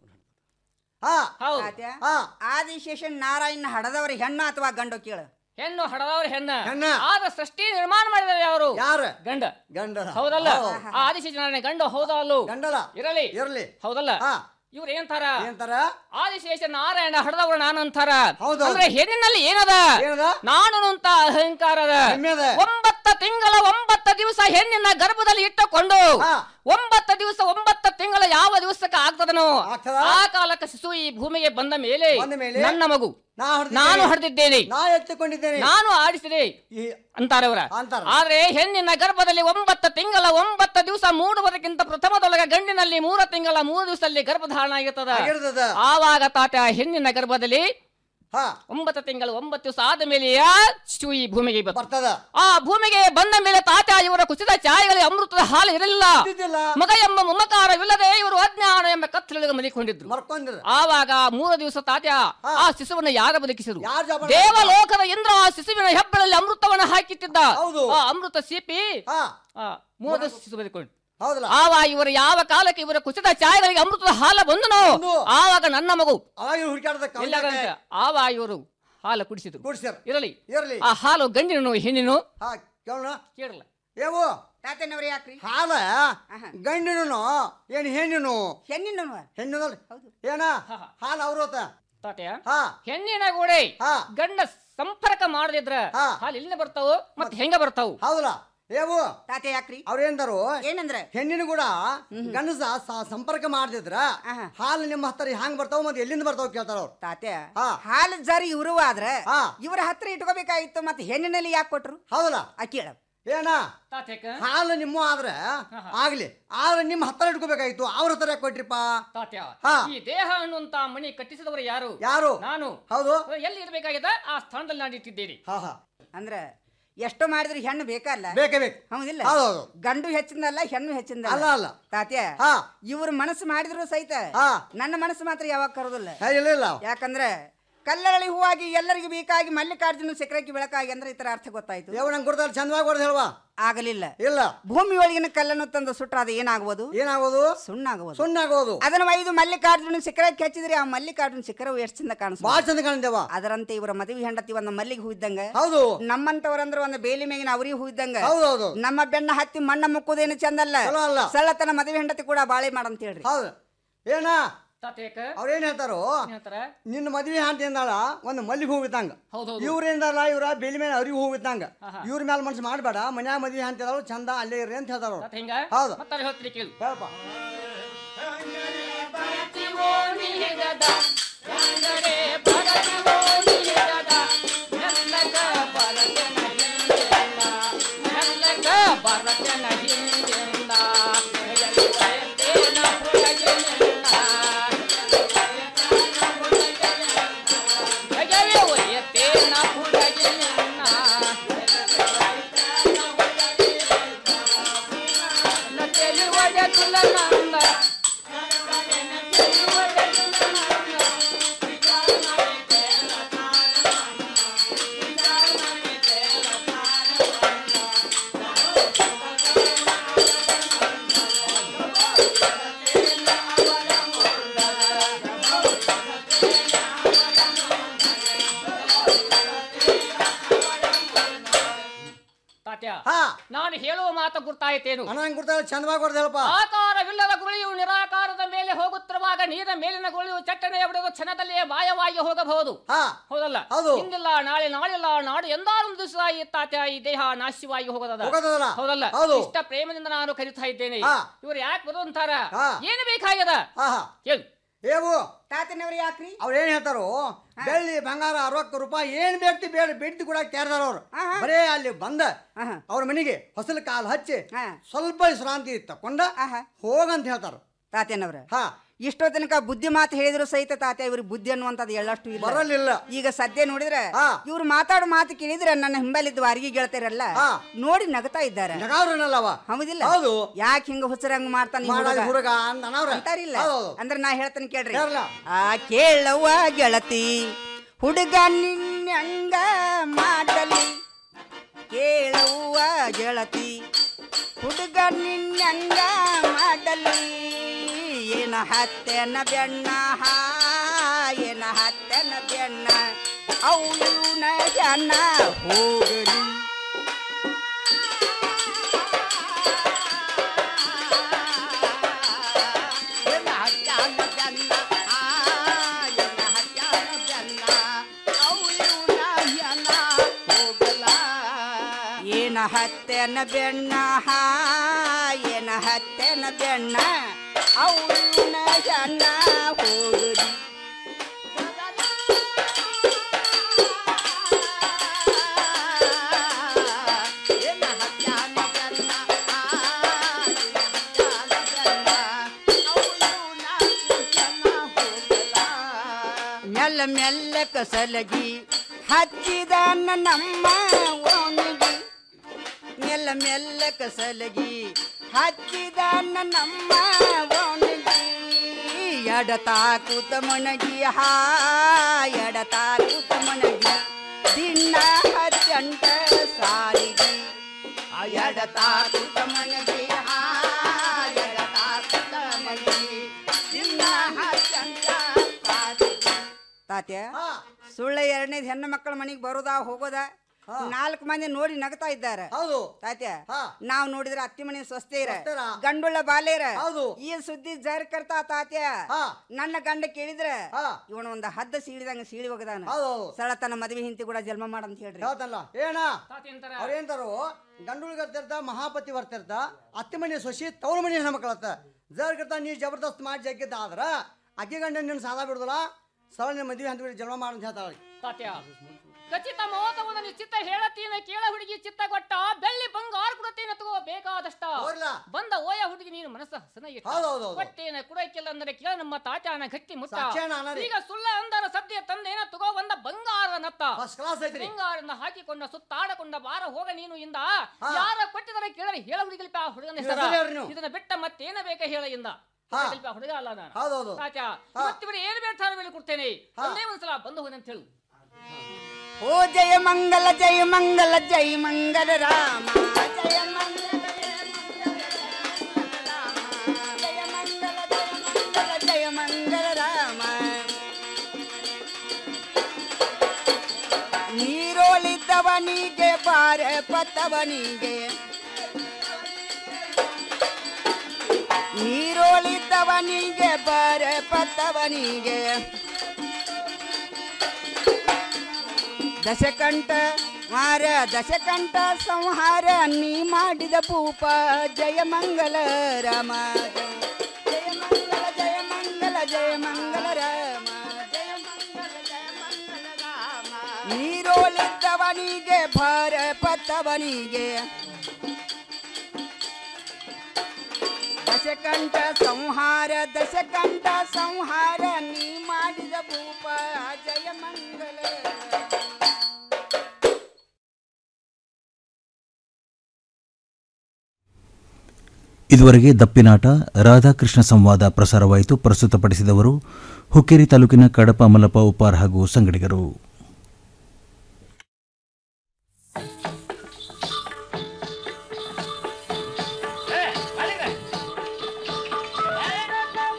ಹೌದು ತಾತ್ಯ, ಆದಿಶೇಷ ನಾರಾಯಣ ಹಡದವರ ಹೆಣ್ಣು ಅಥವಾ ಗಂಡು ಕೇಳು ಹೆಣ್ಣು ಹಡದವ್ರ ಹೆಣ್ಣ ಹೆಣ್ಣ. ಆದ್ರ ಸೃಷ್ಟಿ ನಿರ್ಮಾಣ ಮಾಡಿದಾರೆ ಯಾರು ಯಾರು ಗಂಡ ಗಂಡ ಹೌದಲ್ಲ ಆ ಆದಿಶೇಷ ನಾರಾಯಣ ಗಂಡ ಹೌದಾ ಅಲ್ಲೋ ಗಂಡಲ ಇರಲಿ ಇರ್ಲಿ ಹೌದಲ್ಲ ಇವ್ರು ಏನಂತಾರ ಏನಂತಾರ ಆದಿಶೇಷ ನಾರಾಯಣ ಹಡದವರು ನಾನು ಅಂತಾರ ಹೌದು. ಅಂದ್ರೆ ಹೆಣ್ಣಿನಲ್ಲಿ ಏನದ ಏನದ? ನಾನು ಅಂತ ಅಹಂಕಾರದ ಹೆಮ್ಮೆದ. ಒಂಬತ್ತ ತಿಂಗಳ ಒಂಬತ್ತ ದಿವಸ ಹೆಣ್ಣಿನ ಗರ್ಭದಲ್ಲಿ ಇಟ್ಟುಕೊಂಡು ಒಂಬತ್ತ ದಿವಸ ಒಂಬತ್ತ ತಿಂಗಳ ಯಾವ ದಿವಸಕ್ಕೆ ಆಗ್ತದನೋ ಆ ಕಾಲಕ್ಕೆ ಶಿಶು ಈ ಭೂಮಿಗೆ ಬಂದ ಮೇಲೆ ಬಂದ ಮೇಲೆ ನನ್ನ ಮಗು ನಾ ಹೊಡೆದಿದ್ದೇನೆ. ನಾನು ಹೊಡೆದಿದ್ದೇನೆ ನಾ ಎತ್ತಿಕೊಂಡಿದ್ದೇನೆ ನಾನು ಆಡಿಸಿದೆ ಅಂತಾರವರ ಅಂತಾರ. ಆದ್ರೆ ಹೆಣ್ಣಿನ ಗರ್ಭದಲ್ಲಿ ಒಂಬತ್ತ ತಿಂಗಳ ಒಂಬತ್ತ ದಿವಸ ಮೂಡುವುದಕ್ಕಿಂತ ಪ್ರಥಮದೊಳಗ ಗಂಡಿನಲ್ಲಿ ಮೂರ ತಿಂಗಳ ಮೂರು ದಿವಸದಲ್ಲಿ ಗರ್ಭಧಾರಣ ಆಗಿರ್ತದ ಆಗಿರ್ತದ. ಆವಾಗ ತಾತ ಹೆಣ್ಣಿನ ಗರ್ಭದಲ್ಲಿ ಒಂಬತ್ತು ತಿಂಗಳು ಒಂಬತ್ತು ದಿವಸ ಆದ ಮೇಲೆ ಶಿಶು ಈ ಭೂಮಿಗೆ ಬರ್ತದ ಆ ಭೂಮಿಗೆ ಬಂದ ಮೇಲೆ ತಾತ ಇವರ ಕುಸಿದ ಚಾಯಗಳಿಗೆ ಅಮೃತದ ಹಾಲು ಇರಲಿಲ್ಲ ಮಗ ಎಂಬ ಮಮಕಾರವಿಲ್ಲದೆ ಇವರು ಅಜ್ಞಾನ ಎಂಬ ಕತ್ತಲೊಳಗೆ ಮಲಿಕೊಂಡಿದ್ರು ಮರ್ಕೊಂಡಿದ್ರು ಆವಾಗ ಮೂರು ದಿವಸ ತಾತ್ಯ ಆ ಶಿಶುವನ್ನು ಯಾರ ಬದುಕಿಸಿರು ಯಾರ್ ಜವಾಬ್ದಾರಿ? ದೇವಲೋಕದ ಇಂದ್ರ ಆ ಶಿಶುವಿನ ಹೆಬ್ಬಳಲ್ಲಿ ಅಮೃತವನ್ನು ಹಾಕಿಟ್ಟಿದ್ದ ಆ ಅಮೃತ ಸೀಪಿ ಆ, ಮೂರು ದಿವಸ ಶಿಶು ಬದುಕೊಂಡು ಹೌದಲ್ಲ ಆವ ಇವರು ಯಾವ ಕಾಲಕ್ಕೆ ಇವರ ಕುಸಿದ ಚಾಯಗಳಿಗೆ ಅಮೃತದ ಹಾಲ ಬಂದನು ಆವಾಗ ನನ್ನ ಮಗು ಅವಾಗ ಇವ್ರು ಹುಡುಕಾಡ್ದ ಎಲ್ಲಾಗಂತ ಆವ ಇವರು ಹಾಲು ಕುಡಿಸಿದ್ರು ಕುಡಿಸ್ಯಾರ ಇರಲಿ ಇರ್ಲಿ ಆ ಹಾಲು ಗಂಡಿನೋ ಹೆಣ್ಣಿನೋ ಹಾ ಕೇಳೋಣ ಕೇಳಲ್ಲ ಏವು ತಾತನವ್ರ ಯಾಕ್ರಿ ಹಾಲ ಗಂಡಿನೂ ಏನ್ ಹೆಣ್ಣಿನು ಹೆಣ್ಣಿನ ಹೆಣ್ಣು ಏನ ಹಾಲು ಅವ್ರೋತ ತಾತ್ಯ ಹಾ ಹೆಣ್ಣಿನ ಗೋಡೆ ಗಂಡ ಸಂಪರ್ಕ ಮಾಡದಿದ್ರ ಹಾಲು ಎಲ್ಲಿಂದ ಬರ್ತಾವು ಮತ್ತೆ ಹೆಂಗ ಬರ್ತಾವು ಹೌದಲ್ಲ ಏವು ತಾತೆ ಯಾಕ್ರಿ ಅವ್ರೇಂದರು ಏನಂದ್ರ ಹೆಣ್ಣಿನ ಕೂಡ ಗಂಡಸ ಸ- ಸಂಪರ್ಕ ಮಾಡ್ದಿದ್ರ ಹಾಲು ನಿಮ್ಮ ಹತ್ತಿರ ಹ್ಯಾಂಗ್ ಬರ್ತಾವ ಮತ್ತೆ ಎಲ್ಲಿಂದ ಬರ್ತಾವ ಕೇಳ್ತಾರ ಅವ್ರು ತಾತೆ ಹಾಲು ಜರಿ ಇವರು ಆದ್ರ ಇವ್ರ ಹತ್ರ ಇಟ್ಕೋಬೇಕಾಗಿತ್ತು ಮತ್ತೆ ಹೆಣ್ಣಿನಲ್ಲಿ ಯಾಕೆ ಕೊಟ್ರು ಹೌದಲ್ಲ ಆ ಕೇಳ ಏನ ಹಾಲು ನಿಮ್ಮ ಆದ್ರೆ ಆಗ್ಲಿ ಆದ್ರೆ ನಿಮ್ಮ ಹತ್ತಿರ ಇಟ್ಕೋಬೇಕಾಗಿತ್ತು ಅವ್ರ ಹತ್ರ ಯಾಕೆ ಕೊಟ್ರಿಪ್ಪ ತಾತ್ಯ ಹಾ. ಈ ದೇಹ ಅನ್ನುವಂತ ಮಣಿ ಕಟ್ಟಿಸಿದವರು ಯಾರು ಯಾರು ನಾನು ಹೌದು ಎಲ್ಲಿ ಇರಬೇಕಾಗಿದೆ ಆ ಸ್ಥಾನದಲ್ಲಿ ನಾನು ಇಟ್ಟಿದ್ದೇನೆ ಹಾ ಹಾ ಅಂದ್ರ ಎಷ್ಟು ಮಾಡಿದ್ರು ಹೆಣ್ಣು ಬೇಕಲ್ಲ ಬೇಕೇ ಬೇಕು ಹೌದಿಲ್ಲ ಹೌದು, ಹೌದು. ಗಂಡು ಹೆಚ್ಚಿಂದಲ್ಲ ಹೆಣ್ಣು ಹೆಚ್ಚಿಂದ ಅಲ್ಲ, ಅಲ್ಲ. ತಾತ್ಯ ಹಾ. ಇವ್ರ ಮನಸ್ಸು ಮಾಡಿದ್ರು ಸಹಿತ ನನ್ನ ಮನಸ್ಸು ಮಾತ್ರ ಯಾವಾಗ ಕರೋದಿಲ್ಲ ಹೇ, ಇಲ್ಲ ಇಲ್ಲ ಯಾಕಂದ್ರೆ ಕಲ್ಲರಳಿ ಹೂವಾಗಿ ಎಲ್ಲರಿಗೂ ಬೇಕಾಗಿ ಮಲ್ಲಿಕಾರ್ಜುನ ಸಕ್ರಕ್ಕೆ ಬೆಳಕಾಗಿ ಅಂದ್ರೆ ಈ ತರ ಅರ್ಥ ಗೊತ್ತಾಯ್ತು ಯಾವ ನಂಗೆ ಕೊಡ್ತಾರೆ ಚಂದವಾಗಿ ಕೊಡ್ದು ಹೇಳುವ ಆಗಲಿಲ್ಲ ಇಲ್ಲ ಭೂಮಿ ಒಳಗಿನ ಕಲ್ಲನ್ನು ತಂದು ಸುಟ್ರ ಅದು ಏನಾಗುವುದು ಏನಾಗೋದು ಸುಣ್ಣಾಗುವುದು ಸುಣ್ಣಾಗೋದು ಅದನ್ನ ಒಯ್ದು ಮಲ್ಲಿಕಾರ್ಜುನ ಶಿಖರಕ್ಕೆ ಹಚ್ಚಿದ್ರೆ ಆ ಮಲ್ಲಿಕಾರ್ಜುನ ಶಿಖರವು ಎಷ್ಟು ಚಂದ ಕಾಣಿಸ್ತು ಬಾಳ ಚಂದ ಕಾಣಿದ್ದೇವ ಅದರಂತೆ ಇವರ ಮದುವೆ ಹೆಂಡತಿ ಒಂದು ಮಲ್ಲಿಗೆ ಹೂ ಇದ್ದಂಗ ಹೌದು ನಮ್ಮಂತವರಂದ್ರ ಒಂದು ಬೇಲಿ ಮೇಗಿನ ಅವರಿಗೆ ಹೂ ಇದ್ದಂಗ ಹೌದು, ಹೌದು. ನಮ್ಮ ಬೆನ್ನ ಹತ್ತಿ ಮಣ್ಣ ಮುಕ್ಕುದೇನು ಚಂದಲ್ಲ ಚಲೋ ಅಲ್ಲ. ಸಳ್ಳತನ ಮದುವೆ ಹೆಂಡತಿ ಕೂಡ ಬಾಳೆ ಮಾಡಂತ ಹೇಳ್ರಿ ಹೌದು ಏನ ತಾತ್ಯಕ ಅವ್ರೇನ್ ಹೇಳ್ತಾರೋ ಹೇಳ್ತಾರ ನಿನ್ನ ಮದ್ವೆ ಅಂತ ಎಂದಾಳ ಒಂದು ಮಲ್ಲಿಗೆ ಹೂ ಇದ್ದಂಗ ಹೌದೌದು. ಇವ್ರೇಂದಲ್ಲ ಇವ್ರ ಬೇಲಿ ಮೇಲೆ ಅವ್ರಿಗೆ ಹೂ ಇದ್ದಂಗ ಇವ್ರ ಮೇಲೆ ಮನ್ಸು ಮಾಡಬೇಡ ಮನ್ಯಾಗ ಮದ್ವೆ ಅಂತ ಹೇಳೋರು ಚಂದ ಅಲ್ಲೇ ಇರ್ರಿ ಅಂತ ಹೇಳ್ತಾರ ತಾತ ಹಿಂಗ ಹೌದು ಮತ್ತೆ ಹೇಳ್ತೀನಿ ಕೇಳು ಹೇಳಪ್ಪ ನಂದ ಗೊತ್ತಾಯಿತೇನು ಅಣ್ಣ ಹಂಗೆ ಕೊಡ್ತಾರೆ ಚಂದವಾಗಿ ಕೊಡ್ದು ಹೇಳಪ್ಪ ಆಕಾರವಿಲ್ಲದ ಗುಳಿಯು ನಿರಾಕಾರದ ಮೇಲೆ ಹೋಗುತ್ತಿರುವಾಗ ನೀರಿನ ಮೇಲಿನ ಗುಳಿಯು ಚಟ್ಟನೆಯ ಬಿಡುವ ಕ್ಷಣದಲ್ಲಿಯೇ ಮಾಯವಾಗಿ ಹೋಗಬಹುದು ಹೌದಲ್ಲ ಹೌದು. ಇಂದಿಲ್ಲ ನಾಳೆ ನಾಳಿಲ್ಲ ನಾಡು ಎಂದಾರೊಂದು ದಿವಸ ಈ ತಾತ ಈ ದೇಹ ನಾಶವಾಗಿ ಹೋಗೋದದ ಹೋಗೋದಲ್ಲ. ಹೌದಲ್ಲ ಹೌದು. ಇಷ್ಟ ಪ್ರೇಮದಿಂದ ನಾನು ಕರಿತಾ ಇದ್ದೇನೆ ಹಾ. ಇವ್ರು ಯಾಕೆ ಬರುವಂತಾರ ಹಾ. ಏನು ಬೇಕಾಗ್ಯದ ಕೇಳು ಏವು ತಾತನವ್ರು ಯಾಕ್ರಿ ಅವ್ರು ಏನ್ ಹೇಳ್ತಾರೋ ಬೆಳ್ಳಿ ಬಂಗಾರ ಅರವತ್ತು ರೂಪಾಯಿ ಏನ್ ಬೇಡ್ತಿ ಬೇಡ ಬೇಡ್ತಿ ಕೂಡ ತಯಾರದಾರ ಅವ್ರು ಬರೇ ಅಲ್ಲಿ ಬಂದ ಅವ್ರ ಮನೆಗೆ ಹೊಸಲು ಕಾಲು ಹಚ್ಚಿ ಸ್ವಲ್ಪ ವಿಶ್ರಾಂತಿ ತಕೊಂಡ ಹೋಗಂತ ಹೇಳ್ತಾರ ತಾತೇನವ್ರ ಇಷ್ಟೋ ತನಕ ಬುದ್ಧಿ ಮಾತು ಹೇಳಿದ್ರು ಸಹಿತ ತಾತ ಇವ್ರಿಗೆ ಬುದ್ಧಿ ಅನ್ನುವಂಥದ್ದು ಎಳ್ಳಷ್ಟು ಇಲ್ಲ ಬರಲಿಲ್ಲ. ಈಗ ಸದ್ಯ ನೋಡಿದ್ರೆ ಇವ್ರು ಮಾತಾಡೋ ಮಾತು ಕೇಳಿದ್ರೆ ನನ್ನ ಹಿಂಬಲಿದ್ದ ವಾರಿಗೆ ಗೆಳತಿರಲ್ಲ ನೋಡಿ ನಗತಾ ಇದ್ದಾರೆ ನಗಾವ್ರನಲ್ಲವ ಹೌದಿಲ್ಲ ಹೌದು. ಯಾಕೆ ಹಿಂಗ ಹುಚ್ಚರಂಗ ಮಾಡ್ತಾನೆ ಈ ಮಾಡಾಗ ಹುಡುಗ? ಹುಡುಗ ಅಂದನವ್ರ. ಅಂತಾರಿಲ್ಲ ಹೌದು. ಅಂದ್ರೆ ನಾ ಹೇಳ್ತೇನೆ ಕೇಳ್ರಿ ಕೇಳಲ್ಲ. ಆ ಕೇಳವ್ವ ಗೆಳತಿ ಹುಡುಗ ನಿನ್ನಂಗ ಮಾಡಲಿ ಕೇಳವ್ವ ಗೆಳತಿ ಹುಡುಗ ನಿನ್ನಂಗ ಮಾಡಲಿ ಏನ ಹತ್ತೆನ ಬೆಣ್ಣ ಹಾ ಏನ ಹತ್ತೆನ ಬೆಣ್ಣ ಅವು ಇವನ ಜನ ಹೋಗಲಿ ಏನ ಹತ್ಯಾನ ಬೆಣ್ಣ ಹಾ ಏನ ಹತ್ಯಾನ ಬೆಣ್ಣ ಅವು ಇವನ ಜನ ಹೋಗಲ ಏನ ಹತ್ತೆನ ಬೆಣ್ಣ ಹಾ ಏನ ಹತ್ತೆನ ಬೆಣ್ಣ ಅವನ ಜನ ಹೋಗಲಿ ಏನ ಹತ್ಯಾನ ಬೆಣ್ಣ ಹಾ ಏನ ಹತ್ಯಾನ ಬೆಣ್ಣ ಅವನ ಜನ ಹೋಗಲ ಮೆಲ್ಲ ಮೆಲ್ಲ ಕಸಲಗಿ ಹಚ್ಚಿದ ನಮ್ಮ ಓಣಿಗೆ ಮೆಲ್ಲ ಮೆಲ್ಲ ಕಸಲಗಿ ಹಚ್ಚಿದ ನಮ್ಮ ಓಣಿಗೆ ಎಡತಾ ಕೂತ ಮಣಗಿ ಹಾ ಎಡತಾ ಕೂತ ಮಣಗಿ ದಿನ ಹಚ್ಚಂಟ ಸಾರಿಗೆ ಆ ಎಡತಾ ಕೂತ ಮಣಗಿ ಹಾ ಎಡತಾ ಕೂತ ಮಣಗಿ ದಿನ ಹಚ್ಚಂಟ ಸಾರಿಗೆ ತಾತ್ಯ ಸುಳ್ಳ ಎರಡನೇದು ಹೆಣ್ಣು ಮಕ್ಕಳ ಮನೆಗೆ ಬರೋದಾ ಹೋಗೋದಾ ನಾಲ್ಕು ಮಂದಿ ನೋಡಿ ನಗ್ತಾ ಇದ್ದಾರೆ ಹೌದು ತಾತ್ಯ ನಾವ್ ನೋಡಿದ್ರೆ ಅತ್ತಿ ಮನೆ ಸ್ವಸ್ಥೇರ ಸ್ವಸ್ಥೇರ. ಗಂಡುಳ್ಳ ಬಾಲೇರ ಹೌದು. ಈ ಸುದ್ದಿ ಜರ್ ಕರ್ತಾ ತಾತ್ಯ ನನ್ನ ಗಂಡ ಕೇಳಿದ್ರೆ ಇವನ ಒಂದ್ ಹದ್ದ ಸೀಳಿದಂಗ ಸೀಳಿ ಹೋಗದಾನ ಹೌದು. ಸಳತನ ಮದ್ವೆ ಹಿಂತಿ ಕೂಡ ಜನ್ಮ ಮಾಡಂತ ಹೇಳ್ರಿ ಹೇಳ್ತಲ್ಲ ಏನ ಅವ್ರೇಂತಾರೋ ಗಂಡುಳಿಗೆ ಬರ್ತಿರ್ತ ಮಹಾಪತಿ ಬರ್ತಿರ್ತ ಅತ್ತೆ ಮನೆ ಸೊಸಿ ತವ್ರ ಮನೆ ಹೆಣ್ಮಕ್ಳತ್ತ ಜರ್ ಕರ್ತ ನೀ ಜಬರ್ದಸ್ತ್ ಮಾಡಿ ಜಗ್ಗಿದ್ದ ಆದ್ರ ಅಕ್ಕಿ ಗಂಡ ನಿನ್ನ ಸಾಲ ಬಿಡುದಲ್ಲ ಸರಳ ನಿನ್ನ ಮದುವೆ ಅಂತ ಬಿಡಿ ಜನ್ಮ ಮಾಡಂತ ಹೇಳ್ತಾಳೆ ತಾತ್ಯ ಖಚಿತ ಮೋತವನ ನಿಶ್ಚಿತ ಹೇಳತೀನ ಕೇಳ ಹುಡುಗಿ ಚಿತ್ತ ಕೊಟ್ಟ ಬೆಳ್ಳಿ ಬಂಗಾರ ಕೊಡುತ್ತೇನೆ ತಗೋ ಬೇಕಾದಷ್ಟ ಬಂದ ಓಯ ಹುಡುಗಿ ನೀನು ಮನಸ್ಸ ಹಸನ ಇಟ್ಟ ಹೌದೌದೌದು. ಕೊಟ್ಟೇನ ಕುಡಕ್ಕಿಲ್ಲ ಅಂದ್ರೆ ಕೇಳ ನಮ್ಮ ತಾತ್ಯಾನ ಗಟ್ಟಿ ಮುಟ್ಟ ಸಾಕ್ಷಾನ ಅನರಿ. ಈಗ ಸುಳ್ಳ ಅಂದರ ಸದ್ಯ ತಂದೇನ ತಗೋ ಬಂದ ಬಂಗಾರದ ನತ್ತ First class ಐತ್ರಿ. ಬಂಗಾರನ್ನ ಹಾಕಿಕೊಂಡ ಸುತ್ತಾಡಕೊಂಡ ಬಾರ ಹೋಗ ನೀನು ಇಂದ ಯಾರ ಕೊಟ್ಟಿದರೆ ಕೇಳರಿ ಹೇಳ ಹುಡುಗಿಲ್ಪ ಆ ಹುಡುಗನ ನೀವು ಹೆಸರ ಹೆಸರು ಹೇಳ್ರಿ ನೀವು. ಇದನ್ನ ಬಿಟ್ಟ ಮತ್ತೇನ ಬೇಕ ಹೇಳ ಇಂದ ಹಾ. ಹುಡುಗಿಲ್ಪ ಆ ಹುಡುಗ ಅಲ್ಲ ನಾನು ಹೌದೌದು. ತಾತ್ಯ ಇವತ್ತಿವರೆ ಏನು ಬೇಡ್ತಾರ ಮೇಲೆ ಕೊಡ್ತೇನೆ ಒಂದೇ ಒಂದ್ಸಲ ಬಂದು ಹೋಗಿ ಅಂತ ಹೇಳು ಓ ಜಯ ಮಂಗಲ ಜಯ ಮಂಗಲ ಜಯ ಮಂಗಲ ರಾಮ ಜಯ ಮಂಗಲ ಜಯ ಮಂಗಲ ಜಯ ಮಂಗಲ ರಾಮ ನೀರೋಳಿದ್ದವನಿಗೆ ಬಾರ ಪತ್ತವನಿಗೆ ನೀರೋಳಿದ್ದವನಿಗೆ ಬಾರ ಪತ್ತವನಿಗೆ ದಶಕಂಠ ಮಾರ ದಶಕಂಠ ಸಂಹಾರ ನೀ ಮಾಡಿದ ಭೂಪ ಜಯ ಮಂಗಲ ರಾಮ ಜಯ ಮಂಗಲ ಜಯ ಮಂಗಲ ಜಯ ಮಂಗಲ ರಾಮ ಜಯ ಮಂಗಲ ಜಯ ಮಂಗಲ ರಾಮ ನೀರೋಳಿದ್ದವನಿಗೆ ಭಾರ ಪತ್ತವನಿಗೆ ದಶಕಂಠ ಸಂಹಾರ ದಶಕಂಠ ಸಂಹಾರ ನೀ ಮಾಡಿದ ಭೂಪ ಜಯ ಮಂಗಲ ಇದುವರೆಗೆ ದಪ್ಪಿನಾಟ ರಾಧಾಕೃಷ್ಣ ಸಂವಾದ ಪ್ರಸಾರವಾಯಿತು ಪ್ರಸ್ತುತಪಡಿಸಿದವರು ಹುಕ್ಕೇರಿ ತಾಲೂಕಿನ ಕಡಪ ಮಲ್ಲಪ್ಪ ಉಪ್ಪಾರ್ ಹಾಗೂ ಸಂಗಡಿಗರು